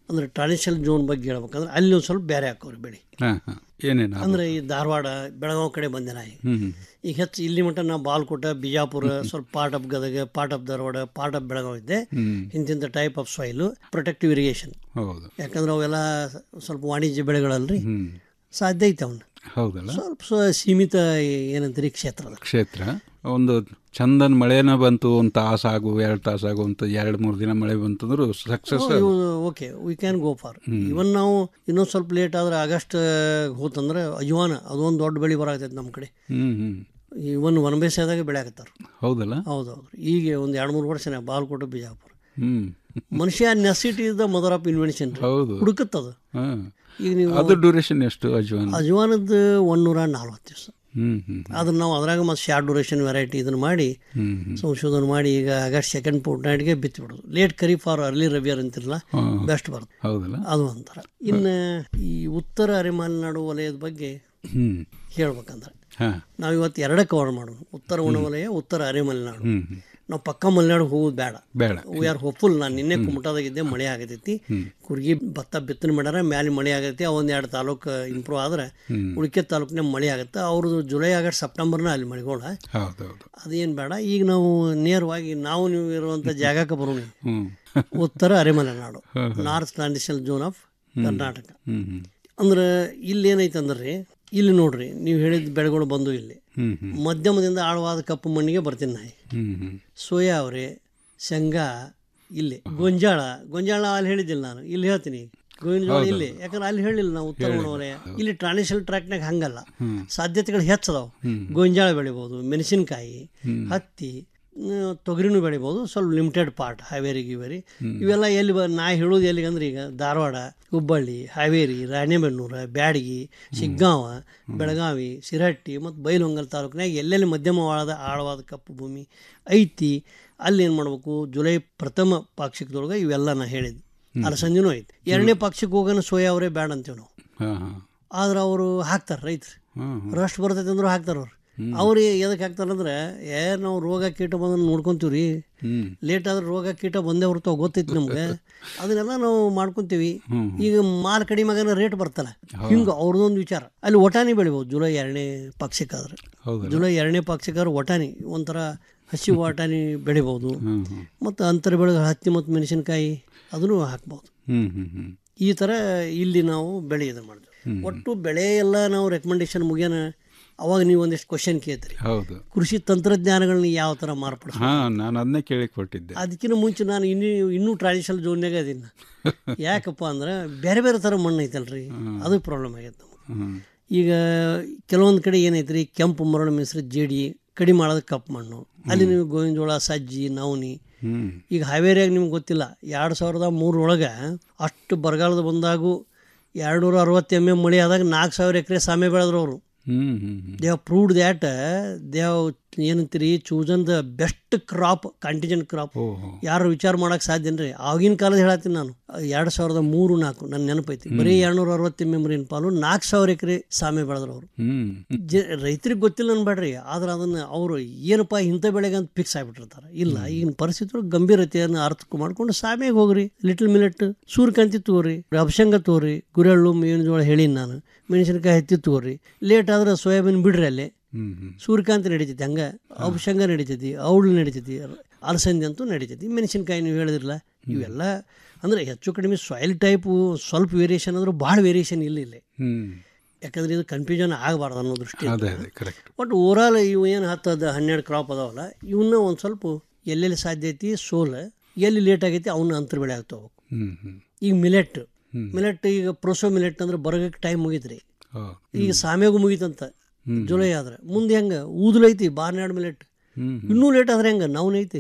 ಅಂದ್ರೆ ಟ್ರಾಡಿಷನಲ್ ಜೋನ್ ಬಗ್ಗೆ ಹೇಳ್ಬೇಕಂದ್ರೆ ಅಲ್ಲಿ ಒಂದು ಸ್ವಲ್ಪ ಬೇರೆ ಹಾಕೋರಿ ಬೆಳೆ ಹಾಂ ಹಾಂ ಏನೇನು ಅಂದ್ರೆ ಈ ಧಾರವಾಡ ಬೆಳಗಾವಿ ಕಡೆ ಬಂದೆ ನಾ ಈಗ ಹ್ಮ್ ಹ್ಮ್. ಈಗ ಹೆಚ್ಚು ಇಲ್ಲಿ ಮಟ್ಟ ನಾ ಬಾಲ್ಕೋಟ ಬಿಜಾಪುರ ಸ್ವಲ್ಪ part of Gadag part of Dharwad part of Belagavi ಇದ್ದೆ ಹ್ಮ್. ಇಂತಿಂಥ type of soil protective irrigation ಹೌದು ಯಾಕಂದ್ರೆ ಅವೆಲ್ಲ ಸ್ವಲ್ಪ ವಾಣಿಜ್ಯ ಬೆಳೆಗಳಲ್ರಿ ಹ್ಮ್ ಸಾಧ್ಯ ಐತೆ ಅವನ್ನ ಹೌದಲ್ಲ ಸ್ವಲ್ಪ ಸ- ಸೀಮಿತ ಏನಂತೀರಿ ಕ್ಷೇತ್ರದ ಕ್ಷೇತ್ರ ಒಂದು ಚಂದನ್ ಮಳೆನ ಬಂತು ಒಂದು ತಾಸಾಗು ಎರಡು ತಾಸಾಗು ಅಂತ ಎರಡು ಮೂರು ದಿನ ಮಳೆ ಬಂತಂದ್ರು success okay we can go for even ನಾವು ಇನ್ನೊಂದು ಸ್ವಲ್ಪ ಲೇಟ್ ಆದ್ರೆ ಆಗಸ್ಟ್ ಹೋತಂದ್ರೆ ಅಜ್ವಾನ ಅದೊಂದು ದೊಡ್ಡ ಬೆಳೆ ಬರಾಕತೈತೆ ನಮ್ಮ ಕಡೆ ಹ್ಮ್ ಹ್ಮ್ ಇವನ್ ಒಣ ಬೇಸಾಯದಾಗ ಬೆಳೆ ಆಗತ್ತಾರ ಹೌದಲ್ಲ ಹೌದೌದು ಈಗ ಒಂದು ಎರಡು ಮೂರು ವರ್ಷನೇ ಬಾಲ್ಕೋಟೆ ಬಿಜಾಪುರ ಹ್ಮ್ ಮನುಷ್ಯ necessity is the mother of invention ಹೌದು ಹುಡುಕತ್ತದು ಹಾ. ಈಗ ನೀವು ಅದು ಡ್ಯೂರೇಷನ್ ಎಷ್ಟು ಅಜ್ವಾನ್ ಅಜ್ವಾನದ್ದು ಒಂದೂರ ನಲ್ವತ್ತು ದಿವಸ ಹ್ಮ್ ಹ್ಮ್ ಅದನ್ನ ನಾವು ಅದ್ರಾಗ ಮತ್ತು ಶಾರ್ಟ್ ಡ್ಯೂರೇಷನ್ ವೆರೈಟಿ ಇದನ್ನ ಮಾಡಿ ಹ್ಮ್ ಹ್ಮ್. ಸಂಶೋಧನೆ ಮಾಡಿ ಈಗ ಆಗಸ್ಟ್ ಸೆಕೆಂಡ್ ಫೋರ್ಟ್ ನೈಟ್ಗೆ ಬಿತ್ತಿ ಬಿಡೋದು ಲೇಟ್ ಕರಿ ಫಾರ್ ಅರ್ಲಿ ರವಿಯರ್ ಅಂತಿರಲ್ಲ ಹಾ. ಬೆಸ್ಟ್ ಬರುತ್ತೆ ಹೌದಲ್ಲ ಅದು ಒಂಥರ ಇನ್ನು ಈ ಉತ್ತರ ಅರೆಮಲೆನಾಡು ವಲಯದ ಬಗ್ಗೆ ಹ್ಮ್ ಹೇಳ್ಬೇಕಂದ್ರೆ ಹಾ ನಾವು ಇವತ್ತು ಎರಡೇ ಕವರ್ ಮಾಡೋಣ ಉತ್ತರ ಉಣವಲಯ ಉತ್ತರ ಅರೆಮಲೆನಾಡು ಹ್ಮ್ ಹ್ಮ್. ನಾವು ಪಕ್ಕ ಮಲೆನಾಡು ಹೋಗೋದು ಬೇಡ ಬೇಡ ವಿ ಆರ್ ಹೋಪ್ಫುಲ್ ನಾನು ನಿನ್ನೆ ಕುಮಟಾದಾಗಿದ್ದೆ ಮಳೆ ಆಗತೈತಿ ಕುರ್ಗಿ ಭತ್ತ ಬಿತ್ತನೆ ಮಾಡ್ಯಾರ ಮ್ಯಾಲೆ ಮಳೆ ಆಗೈತಿ ಒಂದು ಎರಡು ತಾಲೂಕು ಇಂಪ್ರೂವ್ ಆದ್ರೆ ಹ್ಮ್. ಉಳಿಕೆ ತಾಲೂಕಿನಾಗ ಮಳೆ ಆಗುತ್ತೆ ಅವ್ರದ್ದು ಜುಲೈ ಆಗಸ್ಟ್ ಸೆಪ್ಟೆಂಬರ್ನ ಅಲ್ಲಿ ಮಳೆಗೋಳ ಹೌದೌದು ಅದೇನು ಬೇಡ ಈಗ ನಾವು ನೇರವಾಗಿ ನಾವು ನೀವು ಇರುವಂಥ ಜಾಗಕ್ಕೆ ಬರೋಣ ಹ್ಮ್ ಉತ್ತರ ಅರೆಮಲೆನಾಡು ಹಾ, ಹಾ. North traditional zone of Karnataka ಹ್ಮ್ ಹ್ಮ್ ಅಂದ್ರೆ ಇಲ್ಲಿ ಏನೈತೆ ಅಂದ್ರೆ ಇಲ್ಲಿ ನೋಡ್ರಿ ನೀವು ಹೇಳಿದ ಬೆಳೆಗಳು ಬಂದು ಇಲ್ಲಿ ಹ್ಮ್ ಹ್ಮ್ ಮಧ್ಯಮದಿಂದ ಆಳವಾದ ಕಪ್ಪು ಮಣ್ಣಿಗೆ ಬರ್ತೀನಿ ನಾ ಹ್ಮ್ ಹ್ಮ್ ಸೋಯಾ ಅವರೆ ಶೇಂಗಾ ಇಲ್ಲಿ ಗೊಂಜಾಳ ಗೊಂಜಾಳ ಅಲ್ಲಿ ಹೇಳಿದ್ದಿಲ್ಲ ನಾನು ಇಲ್ಲಿ ಹೇಳ್ತೀನಿ ಗೋವಿನ ಇಲ್ಲಿ ಯಾಕಂದ್ರೆ ಅಲ್ಲಿ ಹೇಳಿಲ್ಲ ನಾವು ಉತ್ತರ ವಲಯ ಇಲ್ಲಿ ಟ್ರಾಡಿಷನಲ್ ಟ್ರ್ಯಾಕ್ನಾಗ ಹಂಗಲ್ಲ ಸಾಧ್ಯತೆಗಳು ಹೆಚ್ಚದಾವ ಗೋಂಜಾಳ ಬೆಳಿಬೋದು ಮೆಣಸಿನಕಾಯಿ ಹತ್ತಿ ಆ, ತೊಗರಿನೂ ಬೆಳಿಬೋದು ಸ್ವಲ್ಪ ಲಿಮಿಟೆಡ್ ಪಾರ್ಟ್ ಹಾವೇರಿ ಗಿವೇರಿ ಇವೆಲ್ಲ ಎಲ್ಲಿ ಬ ನಾ ಹೇಳೋದು ಎಲ್ಲಿಗೆ ಅಂದ್ರೆ ಈಗ ಧಾರವಾಡ ಹುಬ್ಬಳ್ಳಿ ಹಾವೇರಿ ರಾಣೆಬೆನ್ನೂರ ಬ್ಯಾಡಗಿ ಶಿಗ್ಗಾಂವ ಬೆಳಗಾವಿ ಸಿರಹಟ್ಟಿ ಮತ್ತು ಬೈಲಹೊಂಗಲ್ ತಾಲೂಕಿನಾಗ ಎಲ್ಲೆಲ್ಲಿ ಮಧ್ಯಮವಾದ ಆಳವಾದ ಕಪ್ಪು ಭೂಮಿ ಐತಿ ಅಲ್ಲಿ ಏನು ಮಾಡ್ಬೇಕು ಜುಲೈ ಪ್ರಥಮ ಪಾಕ್ಷಿಕದೊಳಗೆ ಇವೆಲ್ಲ ನಾ ಹೇಳಿದ್ದು ಅಲಸಂದಿನೂ ಐತಿ ಎರಡನೇ ಪಾಕ್ಷಿಕ ಹೋಗೋಣ ಸೋಯಾ ಅವರೇ ಬ್ಯಾಡ ಅಂತೀವಿ ನಾವು ಹಾ ಹಾ ಆದ್ರೆ ಅವರು ಹಾಕ್ತಾರೆ ರೈತರು ಹ್ಮ್ ರಸ್ಟ್ ಬರ್ತೈತೆ ಅಂದ್ರು ಹಾಕ್ತಾರೆ ಅವ್ರು ಅವ್ರು ಎದಕ್ಕೆ ಹಾಕ್ತಾರಂದ್ರೆ ಏ ನಾವು ರೋಗ ಕೀಟ ಬಂದ್ರೆ ನೋಡ್ಕೊಂತೀವಿ ರೀ ಹ್ಮ್ ಲೇಟ್ ಆದ್ರೆ ರೋಗ ಕೀಟ ಬಂದೇ ಹೊರತು ಗೊತ್ತೈತಿ ನಮ್ಗೆ ಅದನ್ನೆಲ್ಲ ನಾವು ಮಾಡ್ಕೊಂತೀವಿ ಹ್ಮ್. ಈಗ ಮಾಲ್ ಕಡಿಮೆ ಆಗನ ರೇಟ್ ಬರ್ತಲ್ಲ ಹಿಂಗೆ ಅವ್ರದ್ದೊಂದು ವಿಚಾರ ಅಲ್ಲಿ ಒಟಾನಿ ಬೆಳಿಬೋದು ಜುಲೈ ಎರಡನೇ ಪಕ್ಷಕ್ಕಾದ್ರೆ ಹೌದಲ್ಲ ಜುಲೈ ಎರಡನೇ ಪಕ್ಷಕ್ಕಾದ್ರೆ ಒಟಾನಿ ಒಂಥರ ಹಸಿ ಒಟಾನಿ ಬೆಳಿಬೋದು ಹ್ಮ್ ಹ್ಮ್ ಮತ್ತು ಅಂತರ ಬೆಳೆಗೆ ಹತ್ತಿ ಮತ್ತು ಮೆಣಸಿನಕಾಯಿ ಅದನ್ನು ಹಾಕ್ಬೋದು ಹ್ಮ್ ಹ್ಮ್ ಹ್ಮ್ ಈ ಥರ ಇಲ್ಲಿ ನಾವು ಬೆಳೆ ಇದು ಮಾಡಿದ್ವಿ ಒಟ್ಟು ಬೆಳೆ ಎಲ್ಲ ನಾವು ರೆಕಮೆಂಡೇಶನ್ ಮುಗಿಯೋಣ ಅವಾಗ ನೀವು ಒಂದಿಷ್ಟು ಕ್ವಶನ್ ಕೇಳ್ತೀರಿ ಹೌದು ಕೃಷಿ ತಂತ್ರಜ್ಞಾನಗಳನ್ನ ಯಾವ ಥರ ಮಾರ್ಪಡಿಸ್ ಹಾ ನಾನು ಅದನ್ನೇ ಕೇಳಿ ಕೊಟ್ಟಿದ್ದೆ ಅದಕ್ಕಿಂತ ಮುಂಚೆ ನಾನು ಇನ್ನೂ ಇನ್ನೂ ಟ್ರಾಡಿಷನಲ್ ಜೋನ್ಯಾಗ ಅದೀನಿ ಯಾಕಪ್ಪ ಅಂದ್ರೆ ಬೇರೆ ಬೇರೆ ಥರ ಮಣ್ಣು ಐತಲ್ರಿ ಅದು ಪ್ರಾಬ್ಲಮ್ ಆಗೈತೆ ನಮಗೆ ಹ್ಮ್ ಈಗ ಕೆಲವೊಂದು ಕಡೆ ಏನೈತ್ರಿ ಕೆಂಪು ಮರಳು ಮಿಶ್ರ ಜೇಡಿ ಕಡಿಮೆ ಮಾಡೋದು ಕಪ್ಪು ಮಣ್ಣು ಅಲ್ಲಿ ನೀವು ಗೋವಿನ ಜೋಳ ಸಜ್ಜಿ ನವನಿ ಹ್ಮ್ ಈಗ ಹಾವೇರಿಯಾಗ ನಿಮ್ಗೆ ಗೊತ್ತಿಲ್ಲ ಎರಡು ಸಾವಿರದ ಮೂರರೊಳಗೆ ಅಷ್ಟು ಬರಗಾಲದ ಬಂದಾಗೂ ಎರಡು ನೂರ ಅರವತ್ತು ಎಮ್ ಎಮ್ ಮಳೆ ಆದಾಗ ನಾಲ್ಕು ಸಾವಿರ ಎಕರೆ ಸಾಮೆ ಬೆಳೆದ್ರು ಅವರು ಹ್ಮ್ ಹ್ಮ್ ಹ್ಮ್ they have proved that they have ಏನಂತೀರಿ chosen the best crop contingent crop ಓಹೋ ಯಾರು ವಿಚಾರ ಮಾಡಕ್ ಸಾಧ್ಯನ್ರಿ ಆಗಿನ ಕಾಲದ ಹೇಳತ್ತೀನಿ ನಾನು ಎರಡು ಸಾವಿರದ ಮೂರು ನಾಲ್ಕು ನನ್ನ ನೆನಪೈತಿ ಬರೀ ಎರಡ್ನೂರ ಅರವತ್ತು ಮೆಮರಿನ್ ಪಾಲು ನಾಲ್ಕು ಸಾವಿರ ಎಕರೆ ಸಾಮೆ ಬೆಳೆದ್ರು ಅವರು ಹ್ಮ್ ಜ ರೈತರಿಗೆ ಗೊತ್ತಿಲ್ಲ ಅನ್ಬೇಡ್ರಿ ಆದ್ರೆ ಅದನ್ನ ಅವರು ಏನಪ್ಪ ಇಂಥ ಬೆಳೆಗೆ ಅಂತ ಫಿಕ್ಸ್ ಆಗಿಬಿಟ್ಟಿರ್ತಾರೆ ಇಲ್ಲ ಈಗಿನ ಪರಿಸ್ಥಿತಿ ಗಂಭೀರತೆಯನ್ನು ಅರ್ಥ ಮಾಡ್ಕೊಂಡು ಸಾಮೆಗೆ ಹೋಗ್ರಿ ಲಿಟಲ್ ಮಿಲೆಟ್ ಸೂರ್ಯಕಾಂತಿ ತಗೋರಿ ಅಭ್ಸಂಗ ತಗೋರಿ ಗುರೆಳ್ಳು ಮೇವಿನ ಜೋಳ ಹೇಳಿನಿ ನಾನು ಮೆಣಸಿನಕಾಯಿ ಹತ್ತಿ ತಗೋರಿ ಲೇಟ್ ಆದ್ರೆ ಸೋಯಾಬೀನ್ ಬಿಡ್ರಿ ಅಲ್ಲೇ ಹ್ಮ್ ಹ್ಮ್ ಸೂರ್ಯಕಾಂತಿ ನಡೀತೈತಿ ಹಂಗೆ ಅಭ್ಸಂಗ ನಡೀತೈತಿ ಔಳು ನಡೀತೈತಿ ಅಲಸಂದಿ ಅಂತೂ ನಡೀತೈತಿ ಮೆಣಸಿನಕಾಯಿ ನೀವು ಹೇಳಿದ್ರಲ್ಲ ಇವೆಲ್ಲ ಅಂದರೆ ಹೆಚ್ಚು ಕಡಿಮೆ ಸಾಯಿಲ್ ಟೈಪು ಸ್ವಲ್ಪ ವೇರಿಯೇಷನ್ ಅಂದ್ರೆ ಭಾಳ ವೇರಿಯೇಷನ್ ಇಲ್ಲ ಇಲ್ಲಿ ಹ್ಮ್ ಯಾಕಂದ್ರೆ ಇದು ಕನ್ಫ್ಯೂಷನ್ ಆಗಬಾರ್ದು ಅನ್ನೋ ದೃಷ್ಟಿ ಅದೇ ಅದೇ ಕರೆಕ್ಟ್ ಬಟ್ ಓವರಾಲ್ ಇವು ಏನು ಹತ್ತದ ಹನ್ನೆರಡು ಕ್ರಾಪ್ ಅದಾವಲ್ಲ ಇವನ್ನ ಒಂದು ಸ್ವಲ್ಪ ಎಲ್ಲೆಲ್ಲಿ ಸಾಧ್ಯ ಐತಿ ಸೋಲ್ ಎಲ್ಲಿ ಲೇಟ್ ಆಗೈತಿ ಅವನ್ನ ಅಂತರ ಬೆಳೆ ಆಗ್ತಾ ಹೋಗ್ಬೇಕು ಹ್ಮ್ ಹ್ಮ್ ಈಗ ಮಿಲೆಟ್ ಹ್ಮ್. ಮಿಲೆಟ್ ಈಗ ಪ್ರೋಸೋ ಮಿಲೆಟ್ ಅಂದ್ರೆ ಬರಗಕ್ಕೆ ಟೈಮ್ ಮುಗಿತ್ರಿ ಓ ಈಗ ಸಾಮ್ಯಾಗೂ ಮುಗೀತಂತ ಹ್ಮ್. ಜುಲೈ ಆದ್ರೆ ಮುಂದೆ ಹೆಂಗೆ ಊದಲೈತಿ ಬಾರ್ನಾಡ್ ಮಿಲೆಟ್ ಹ್ಮ್ ಇನ್ನೂ ಲೇಟ್ ಆದ್ರೆ ಹೆಂಗೆ ನವ್ನೈತಿ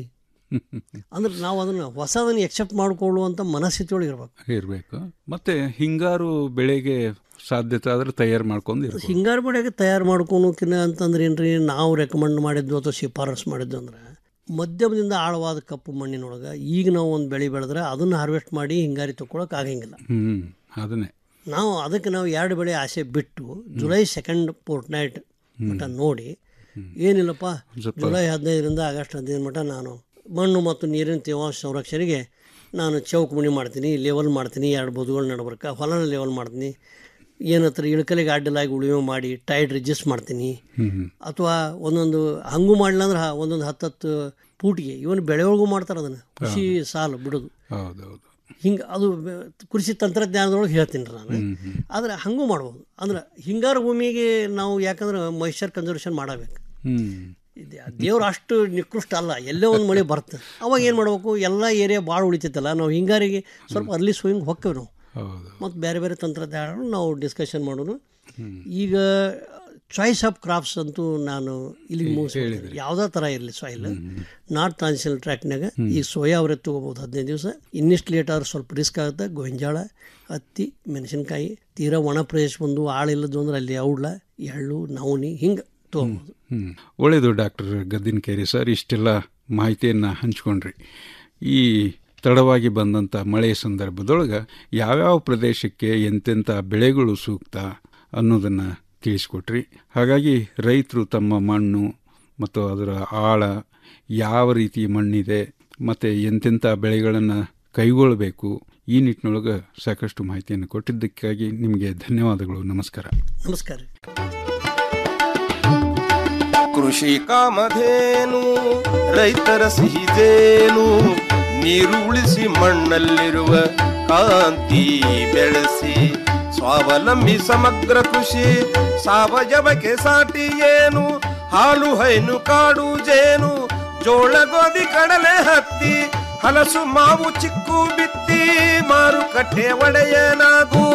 ಅಂದ್ರೆ ನಾವು ಅದನ್ನ ಹೊಸದನ್ನ ಎಕ್ಸೆಪ್ಟ್ ಮಾಡ್ಕೊಳ್ಳುವಂಥ ಮನಸ್ಥಿತಿ ಒಳಗೆ ಇರ್ಬೇಕು ಇರಬೇಕು ಮತ್ತೆ ಹಿಂಗಾರು ಬೆಳೆಗೆ ಸಾಧ್ಯತೆ ಆದ್ರೆ ತಯಾರು ಮಾಡ್ಕೊಂಡು ಇರ್ಬೇಕು ಹಿಂಗಾರು ಬೆಳೆಗೆ ತಯಾರು ಮಾಡ್ಕೊಳಕಿನ ಅಂತಂದ್ರೆ ಏನ್ರಿ ನಾವು ರೆಕಮೆಂಡ್ ಮಾಡಿದ್ದು ಅಥವಾ ಶಿಫಾರಸ್ ಮಾಡಿದ್ದು ಅಂದ್ರೆ ಮಧ್ಯಮದಿಂದ ಆಳವಾದ ಕಪ್ಪು ಮಣ್ಣಿನೊಳಗೆ ಈಗ ನಾವು ಒಂದು ಬೆಳೆ ಬೆಳೆದ್ರೆ ಅದನ್ನು ಹಾರ್ವೆಸ್ಟ್ ಮಾಡಿ ಹಿಂಗಾರಿ ತಗೊಳಕ್ ಆಗಂಗಿಲ್ಲ ಹ್ಮ್ ಅದನ್ನೇ ನಾವು ಅದಕ್ಕೆ ನಾವು ಎರಡು ಬೆಳೆ ಆಸೆ ಬಿಟ್ಟು ಜುಲೈ ಸೆಕೆಂಡ್ ಫೋರ್ಟ್ ನೈಟ್ ಮಟ್ಟ ನೋಡಿ ಏನಿಲ್ಲಪ್ಪ ಸ್ವಲ್ಪ- ಜುಲೈ ಹದಿನೈದರಿಂದ ಆಗಸ್ಟ್ ಹದಿನೈದು ಮಟ್ಟ ನಾನು ಮಣ್ಣು ಮತ್ತು ನೀರಿನ ತೇವಾಂಶ ಸಂರಕ್ಷಣೆಗೆ ನಾನು ಚೌಕ್ ಮುನಿ ಮಾಡ್ತೀನಿ ಲೆವೆಲ್ ಮಾಡ್ತೀನಿ ಎರಡು ಬದುಗಳು ನಡ್ಬರ್ಕ ಹೊಲನ ಲೆವೆಲ್ ಮಾಡ್ತೀನಿ ಏನತ್ರ ಇಳಕಲಿಗೆ ಅಡ್ಡಲಾಗಿ ಉಳುಮೆ ಮಾಡಿ ಟೈಡ್ ರಿಜಿಸ್ಟ್ ಮಾಡ್ತೀನಿ ಅಥವಾ ಒಂದೊಂದು ಹಂಗೂ ಮಾಡಲಿಲ್ಲ ಅಂದ್ರೆ ಹ- ಒಂದೊಂದು ಹತ್ತತ್ತು ಪೂಟಿಗೆ ಇವನು ಬೆಳೆಯೊಳಗೂ ಮಾಡ್ತಾರೆ ಅದನ್ನು ಕೃಷಿ ಸಾಲು ಬಿಡೋದು ಹೌದೌದು ಹಿಂಗೆ ಅದು ಬೆ- ಕೃಷಿ ತಂತ್ರಜ್ಞಾನದೊಳಗೆ ಹೇಳ್ತೀನಿ ರೀ ನಾನು ಆದರೆ ಹಂಗೂ ಮಾಡ್ಬೋದು ಅಂದ್ರೆ ಹಿಂಗಾರು ಭೂಮಿಗೆ ನಾವು ಯಾಕಂದ್ರೆ ಮಾಯಿಶ್ಚರ್ ಕನ್ಸರ್ವೇಷನ್ ಮಾಡಬೇಕು ಹ್ಮ್ ದೇವ್ರು ಅಷ್ಟು ನಿಕೃಷ್ಟ ಅಲ್ಲ ಎಲ್ಲೋ ಒಂದು ಮಳೆ ಬರುತ್ತೆ ಅವಾಗ ಏನು ಮಾಡ್ಬೇಕು ಎಲ್ಲ ಏರಿಯಾ ಭಾಳ ಉಳಿತೈತಲ್ಲ ನಾವು ಹಿಂಗಾರಿಗೆ ಸ್ವಲ್ಪ ಅರ್ಲಿ ಸೋಯಿಂಗ್ ಹೊಕ್ಕೇವೆ ನಾವು ಹೌದು ಮತ್ತು ಬೇರೆ ಬೇರೆ ತಂತ್ರಜ್ಞಾನ ನಾವು ಡಿಸ್ಕಷನ್ ಮಾಡೋದು ಈಗ ಚಾಯ್ಸ್ ಆಫ್ ಕ್ರಾಪ್ಸ್ ಅಂತೂ ನಾನು ಇಲ್ಲಿ ಮುಗಿಸ್ಬಿಡ್ತೀನಿ ಯಾವುದೇ ಥರ ಇರಲಿ ಸಾಯಿಲ್ ನಾರ್ತ್ ಟ್ರಾನ್ಸಿಷನಲ್ ಟ್ರ್ಯಾಕ್ನಾಗ ಈ ಸೋಯಾ ಅವರೇ ತೊಗೋಬೋದು ಹದಿನೈದು ದಿವಸ ಇನ್ನಿಷ್ಟು ಲೇಟ್ ಆದ್ರೆ ಸ್ವಲ್ಪ ರಿಸ್ಕ್ ಆಗುತ್ತೆ ಗೋಂಜಾಳ ಹತ್ತಿ ಮೆಣಸಿನ್ಕಾಯಿ ತೀರಾ ಒಣ ಪ್ರದೇಶ ಬಂದು ಆಳಿಲ್ಲದ್ದು ಅಂದ್ರೆ ಅಲ್ಲಿ ಔಡ್ಲ ಎಳ್ಳು ನವಣಿ ಹಿಂಗೆ ತೊಗೋಬೋದು ಹ್ಮ್ ಒಳ್ಳೆಯದು ಡಾಕ್ಟರ್ ಗದ್ದಿನಕೇರಿ ಸರ್ ಇಷ್ಟೆಲ್ಲ ಮಾಹಿತಿಯನ್ನು ಹಂಚ್ಕೊಂಡ್ರಿ ಈ ತಡವಾಗಿ ಬಂದಂಥ ಮಳೆಯ ಸಂದರ್ಭದೊಳಗೆ ಯಾವ್ಯಾವ ಪ್ರದೇಶಕ್ಕೆ ಎಂತೆಂಥ ಬೆಳೆಗಳು ಸೂಕ್ತ ಅನ್ನೋದನ್ನು ತಿಳಿಸ್ಕೊಟ್ರಿ ಹಾಗಾಗಿ ರೈತರು ತಮ್ಮ ಮಣ್ಣು ಮತ್ತು ಅದರ ಆಳ ಯಾವ ರೀತಿ ಮಣ್ಣಿದೆ ಮತ್ತು ಎಂತೆಂಥ ಬೆಳೆಗಳನ್ನು ಕೈಗೊಳ್ಳಬೇಕು ಈ ನಿಟ್ಟಿನೊಳಗೆ ಸಾಕಷ್ಟು ಮಾಹಿತಿಯನ್ನು ಕೊಟ್ಟಿದ್ದಕ್ಕಾಗಿ ನಿಮಗೆ ಧನ್ಯವಾದಗಳು ನಮಸ್ಕಾರ ನಮಸ್ಕಾರ ಕೃಷಿ ಕಾಮಧೇನು ರೈತರ ಸಿಹಿದೇನು ನೀರು ಉಳಿಸಿ ಮಣ್ಣಲ್ಲಿರುವ ಕಾಂತಿ ಬೆಳೆಸಿ ಸ್ವಾವಲಂಬಿ ಸಮಗ್ರ ಕೃಷಿ ಸಾವಯವಕ್ಕೆ ಸಾಟಿ ಏನು ಹಾಲು ಹೈನು ಕಾಡು ಜೇನು ಜೋಳ ಗೋಧಿ ಕಡಲೆ ಹತ್ತಿ ಹಲಸು ಮಾವು ಚಿಕ್ಕು ಬಿತ್ತಿ ಮಾರುಕಟ್ಟೆ ಒಡೆಯನಾಗೂ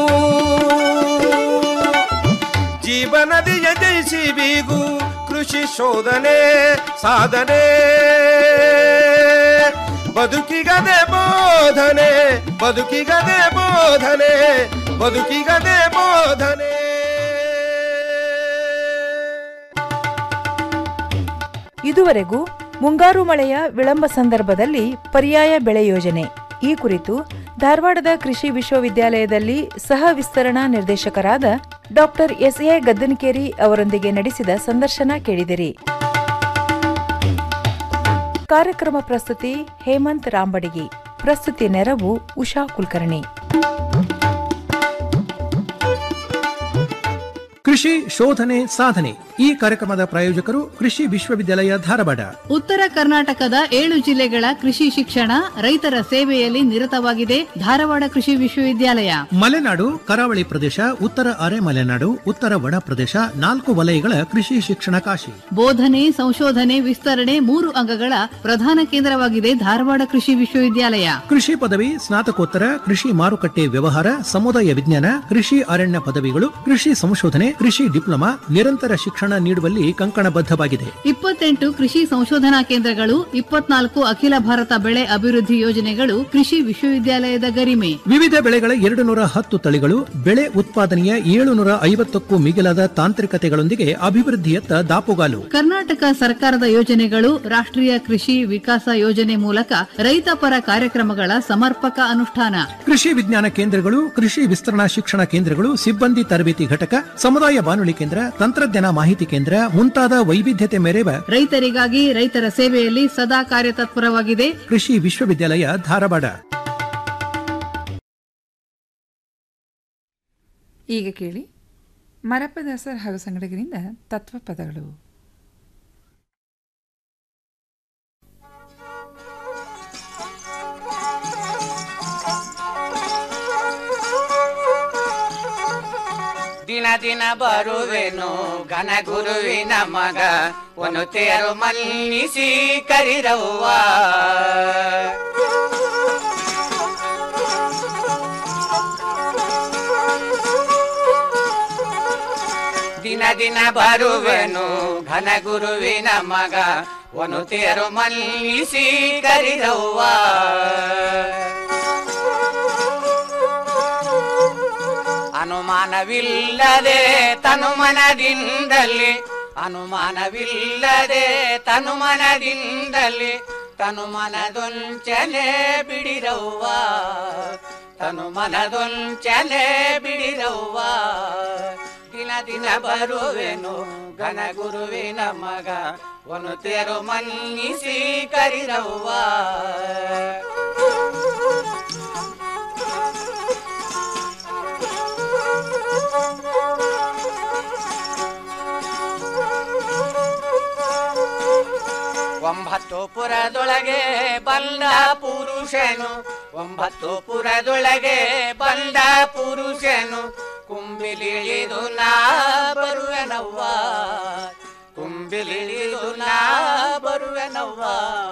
ಜೀವನದಿಯ ಜಯಿಸಿ ಬೀಗು ಕೃಷಿ ಶೋಧನೆ ಸಾಧನೆ ಬದುಕಿಗದೆ ಬೋಧನೆ ಬದುಕಿಗದೆ ಬೋಧನೆ ಬದುಕಿಗದೆ ಬೋಧನೆ ಇದುವರೆಗೂ ಮುಂಗಾರು ಮಳೆಯ ವಿಳಂಬ ಸಂದರ್ಭದಲ್ಲಿ ಪರ್ಯಾಯ ಬೆಳೆ ಯೋಜನೆ ಈ ಕುರಿತು ಧಾರವಾಡದ ಕೃಷಿ ವಿಶ್ವವಿದ್ಯಾಲಯದಲ್ಲಿ ಸಹ ವಿಸ್ತರಣಾ ನಿರ್ದೇಶಕರಾದ ಡಾಕ್ಟರ್ ಎಸ್ ಎ ಗದ್ದನಕೇರಿ ಅವರೊಂದಿಗೆ ನಡೆಸಿದ ಸಂದರ್ಶನ ಕೇಳಿದಿರಿ ಕಾರ್ಯಕ್ರಮ ಪ್ರಸ್ತುತಿ ಹೇಮಂತ್ ರಾಂಬಡಿಗಿ ಪ್ರಸ್ತುತಿ ನೆರವು ಉಷಾ ಕುಲಕರ್ಣಿ ಕೃಷಿ ಶೋಧನೆ ಸಾಧನೆ ಈ ಕಾರ್ಯಕ್ರಮದ ಪ್ರಾಯೋಜಕರು ಕೃಷಿ ವಿಶ್ವವಿದ್ಯಾಲಯ ಧಾರವಾಡ ಉತ್ತರ ಕರ್ನಾಟಕದ ಏಳು ಜಿಲ್ಲೆಗಳ ಕೃಷಿ ಶಿಕ್ಷಣ ರೈತರ ಸೇವೆಯಲ್ಲಿ ನಿರತವಾಗಿದೆ ಧಾರವಾಡ ಕೃಷಿ ವಿಶ್ವವಿದ್ಯಾಲಯ ಮಲೆನಾಡು ಕರಾವಳಿ ಪ್ರದೇಶ ಉತ್ತರ ಅರೆ ಮಲೆನಾಡು ಉತ್ತರ ಒಣ ಪ್ರದೇಶ ನಾಲ್ಕು ವಲಯಗಳ ಕೃಷಿ ಶಿಕ್ಷಣ ಕಾಶಿ ಬೋಧನೆ ಸಂಶೋಧನೆ ವಿಸ್ತರಣೆ ಮೂರು ಅಂಗಗಳ ಪ್ರಧಾನ ಕೇಂದ್ರವಾಗಿದೆ ಧಾರವಾಡ ಕೃಷಿ ವಿಶ್ವವಿದ್ಯಾಲಯ ಕೃಷಿ ಪದವಿ ಸ್ನಾತಕೋತ್ತರ ಕೃಷಿ ಮಾರುಕಟ್ಟೆ ವ್ಯವಹಾರ ಸಮುದಾಯ ವಿಜ್ಞಾನ ಕೃಷಿ ಅರಣ್ಯ ಪದವಿಗಳು ಕೃಷಿ ಸಂಶೋಧನೆ ಕೃಷಿ ಡಿಪ್ಲೊಮಾ ನಿರಂತರ ಶಿಕ್ಷಣ ನೀಡುವಲ್ಲಿ ಕಂಕಣಬದ್ಧವಾಗಿದೆ ಇಪ್ಪತ್ತೆಂಟು ಕೃಷಿ ಸಂಶೋಧನಾ ಕೇಂದ್ರಗಳು ಇಪ್ಪತ್ನಾಲ್ಕು ಅಖಿಲ ಭಾರತ ಬೆಳೆ ಅಭಿವೃದ್ಧಿ ಯೋಜನೆಗಳು ಕೃಷಿ ವಿಶ್ವವಿದ್ಯಾಲಯದ ಗರಿಮೆ ವಿವಿಧ ಬೆಳೆಗಳ ಎರಡು ನೂರ ಹತ್ತು ತಳಿಗಳು ಬೆಳೆ ಉತ್ಪಾದನೆಯ ಏಳುನೂರ ಐವತ್ತಕ್ಕೂ ಮಿಗಿಲಾದ ತಾಂತ್ರಿಕತೆಗಳೊಂದಿಗೆ ಅಭಿವೃದ್ಧಿಯತ್ತ ದಾಪುಗಾಲು ಕರ್ನಾಟಕ ಸರ್ಕಾರದ ಯೋಜನೆಗಳು ರಾಷ್ಟ್ರೀಯ ಕೃಷಿ ವಿಕಾಸ ಯೋಜನೆ ಮೂಲಕ ರೈತಪರ ಕಾರ್ಯಕ್ರಮಗಳ ಸಮರ್ಪಕ ಅನುಷ್ಠಾನ ಕೃಷಿ ವಿಜ್ಞಾನ ಕೇಂದ್ರಗಳು ಕೃಷಿ ವಿಸ್ತರಣಾ ಶಿಕ್ಷಣ ಕೇಂದ್ರಗಳು ಸಿಬ್ಬಂದಿ ತರಬೇತಿ ಘಟಕ ಸಮುದಾಯ ಬಾನುಲಿ ಕೇಂದ್ರ ತಂತ್ರಜ್ಞಾನ ಮಾಹಿತಿ ಕೇಂದ್ರ ಮುಂತಾದ ವೈವಿಧ್ಯತೆ ಮೆರೆವ ರೈತರಿಗಾಗಿ ರೈತರ ಸೇವೆಯಲ್ಲಿ ಸದಾ ಕಾರ್ಯತತ್ಪರವಾಗಿದೆ ಕೃಷಿ ವಿಶ್ವವಿದ್ಯಾಲಯ ಧಾರವಾಡ ಈಗ ಕೇಳಿ ಮರಪದಾಸರ್ ಹಾಗೂ ಸಂಗಡಿಗರಿಂದ ತತ್ವಪದಗಳು ದಿನ ದಿನ ಬರುವೆನು ಘನ ಗುರುವಿನ ಮಗ ಒಂದು ತೇರು ಮನ್ನಿಸಿ ಕರಿರವ್ವ ದಿನ ದಿನ ಬರುವೆನು ಘನ ಗುರುವಿನ ಮಗ ಒಂದು ತೇರು ಮನ್ನಿಸಿ ಕರಿರವ್ವ ಅನುಮಾನವಿಲ್ಲದೆ ತನುಮನದಿಂದಲೇ ಅನುಮಾನವಿಲ್ಲದೆ ತನುಮನದಿಂದಲೇ ತನುಮನದೊಂಚನೆ ಬಿಡಿರವ್ವ ತನುಮನದೊಂಚನೆ ಬಿಡಿರವ್ವ ದಿನ ದಿನ ಬರುವೆನು ಘನ ಗುರುವಿನ ಮಗ ಒನು ತೇರು ಮನ್ನಿಸಿ ಕರಿರವ್ವ ಒಂಬತ್ತು ಪುರದೊಳಗೆ ಬಂದ ಪುರುಷನು ಒಂಬತ್ತು ಪುರದೊಳಗೆ ಬಂದ ಪುರುಷನು ಕುಂಬಿಲಿಳಿದು ನಾ ಬರುವೆನವ್ವ ಕುಂಬಿಲಿಳಿದು ನಾ ಬರುವೆನವ್ವ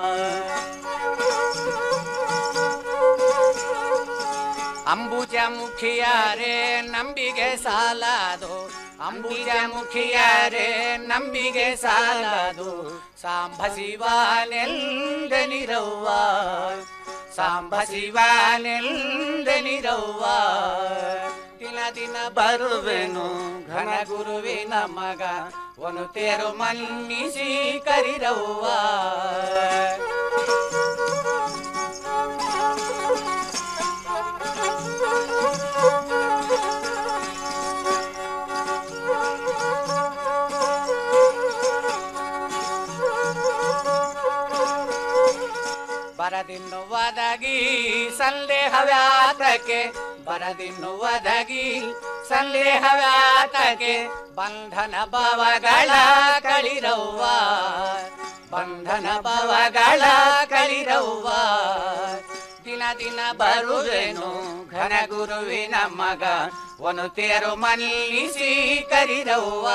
ಅಂಬುಜ ಮುಖಿಯಾರೆ ನಂಬಿಗೆ ಸಾಲದು ಅಂಬುಜ ಮುಖಿಯಾರೆ ನಂಬಿಗೆ ಸಾಲದು ಸಾಂಬ ಶಿವನೆಲ್ದನಿರವ್ವ ಸಾಂಬ ಶಿವನೆಲ್ದನಿರವ್ವ ದಿನ ದಿನ ಬರುವೆನು ಘನ ಗುರುವಿನ ಮಗ ಒನು ತೇರು ಮನ್ನಿಸಿ ಕರಿರವ್ವ ಬರದಿನ್ನು ಒದಗಿ ಸಂದೇಹವ್ಯಾತಕ್ಕೆ ಬರದಿನ್ನು ಒದಗಿ ಸಂದೇಹವ್ಯಾತಕ್ಕೆ ಬಂಧನ ಭವಗಳ ಕಳಿರವ್ವ ಬಂಧನ ಭವಗಳ ಕಳಿರವ್ವ ದಿನ ದಿನ ಬರುವೆನು ಘನ ಗುರುವಿನ ಮಗ ಒನು ತೇರು ಮನ್ನಿಸಿ ಕರಿರವ್ವ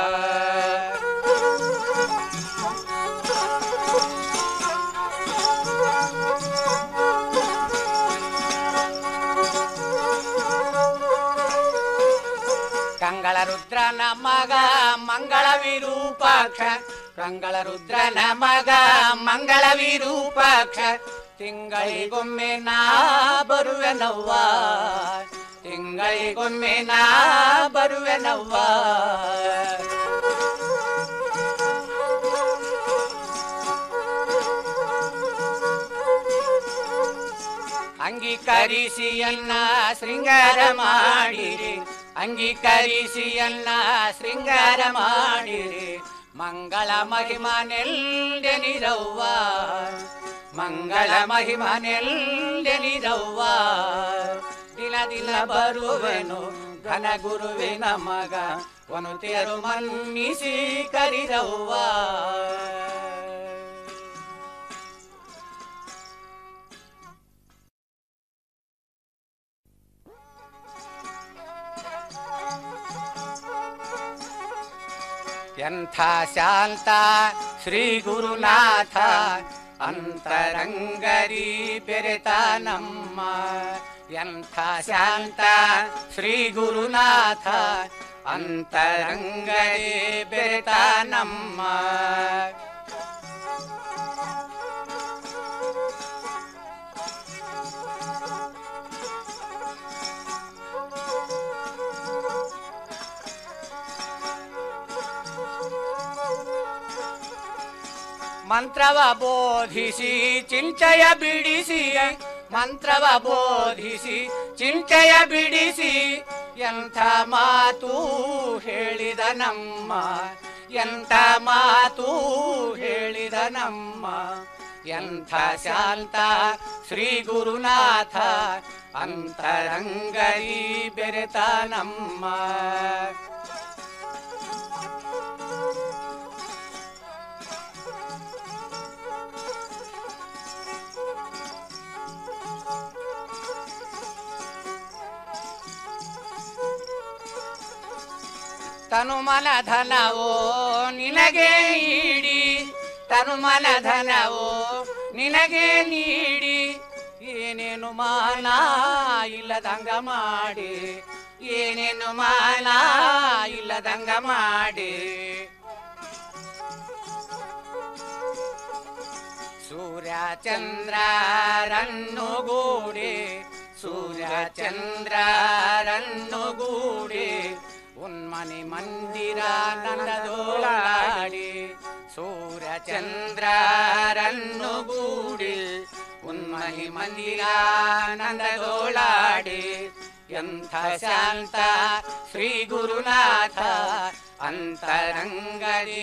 ಕಂಗಳ ರುದ್ರನ ಮಗ ಮಂಗಳ ವಿರೂಪಾಕ್ಷ ಕಂಗಳ ರುದ್ರನ ಮಗ ಮಂಗಳ ವಿರೂಪಾಕ್ಷ ತಿಂಗಳಿಗೊಮ್ಮೆ ನಾ ಬರುವೆನವ್ವ ತಿಂಗಳಿಗೊಮ್ಮೆ ನಾ ಬರುವೆನವ್ವ ಅಂಗೀಕರಿಸಿ ಅನ್ನ ಶೃಂಗಾರ ಮಾಡಿರಿ ಅಂಗೀಕರಿಸಿ ಅನ್ನ ಶೃಂಗಾರ ಮಾಡಿರಿ ಮಂಗಳ ಮಹಿಮನೆಲ್ದೆನಿರವ್ವ ಮಂಗಳ ಮಹಿಮನೆಲ್ದೆನಿರವ್ವ ದಿನ ದಿನ ಬರುವೆನು ಘನ ಗುರುವಿನ ಮಗ ಒನು ತೇರು ಮನ್ನಿಸಿ ಕರಿರವ್ವ ಎಂಥ ಶಾಂತ ಶ್ರೀ ಗುರುನಾಥ ಅಂತರಂಗರಿ ಬೆರೆತ ನಮ್ಮ ಎಂಥ ಶಾಂತ ಶ್ರೀ ಗುರುನಾಥ ಅಂತರಂಗರಿ ಬೆರೆತ ನಮ್ಮ ಮಂತ್ರವ ಬೋಧಿಸಿ ಚಿಂಚಯ ಬಿಡಿಸಿ ಮಂತ್ರವ ಬೋಧಿಸಿ ಚಿಂಚಯ ಬಿಡಿಸಿ ಎಂಥ ಮಾತು ಹೇಳಿದ ನಮ್ಮ ಎಂಥ ಮಾತು ಹೇಳಿದ ನಮ್ಮ ಎಂಥ ಶಾಂತ ಶ್ರೀ ಗುರುನಾಥ ಅಂತರಂಗರಿ ಬೆರೆತ ನಮ್ಮ ತನು ಮನ ಧನವೋ ನಿನಗೆ ನೀಡಿ ತನು ಮನ ಧನವೋ ನಿನಗೆ ನೀಡಿ ಏನೇನು ಮಾನ ಇಲ್ಲದಂಗ ಮಾಡಿ ಏನೇನು ಮಾನ ಇಲ್ಲದಂಗ ಮಾಡಿ ಸೂರ್ಯ ಚಂದ್ರರನ್ನು ಗೂಡಿ ಸೂರ್ಯ ಚಂದ್ರರನ್ನು ಗೂಡಿ ಉನ್ಮನಿ ಮಂದಿರ ನಂದದೋಳಾಡಿ ಸೂರ್ಯ ಚಂದ್ರರನ್ನು ಗೂಡಿ ಉನ್ಮನಿ ಮಂದಿರ ನಂದದೋಳಾಡಿ ಎಂಥ ಶಾಂತ ಶ್ರೀ ಗುರುನಾಥ ಅಂತರಂಗದಿ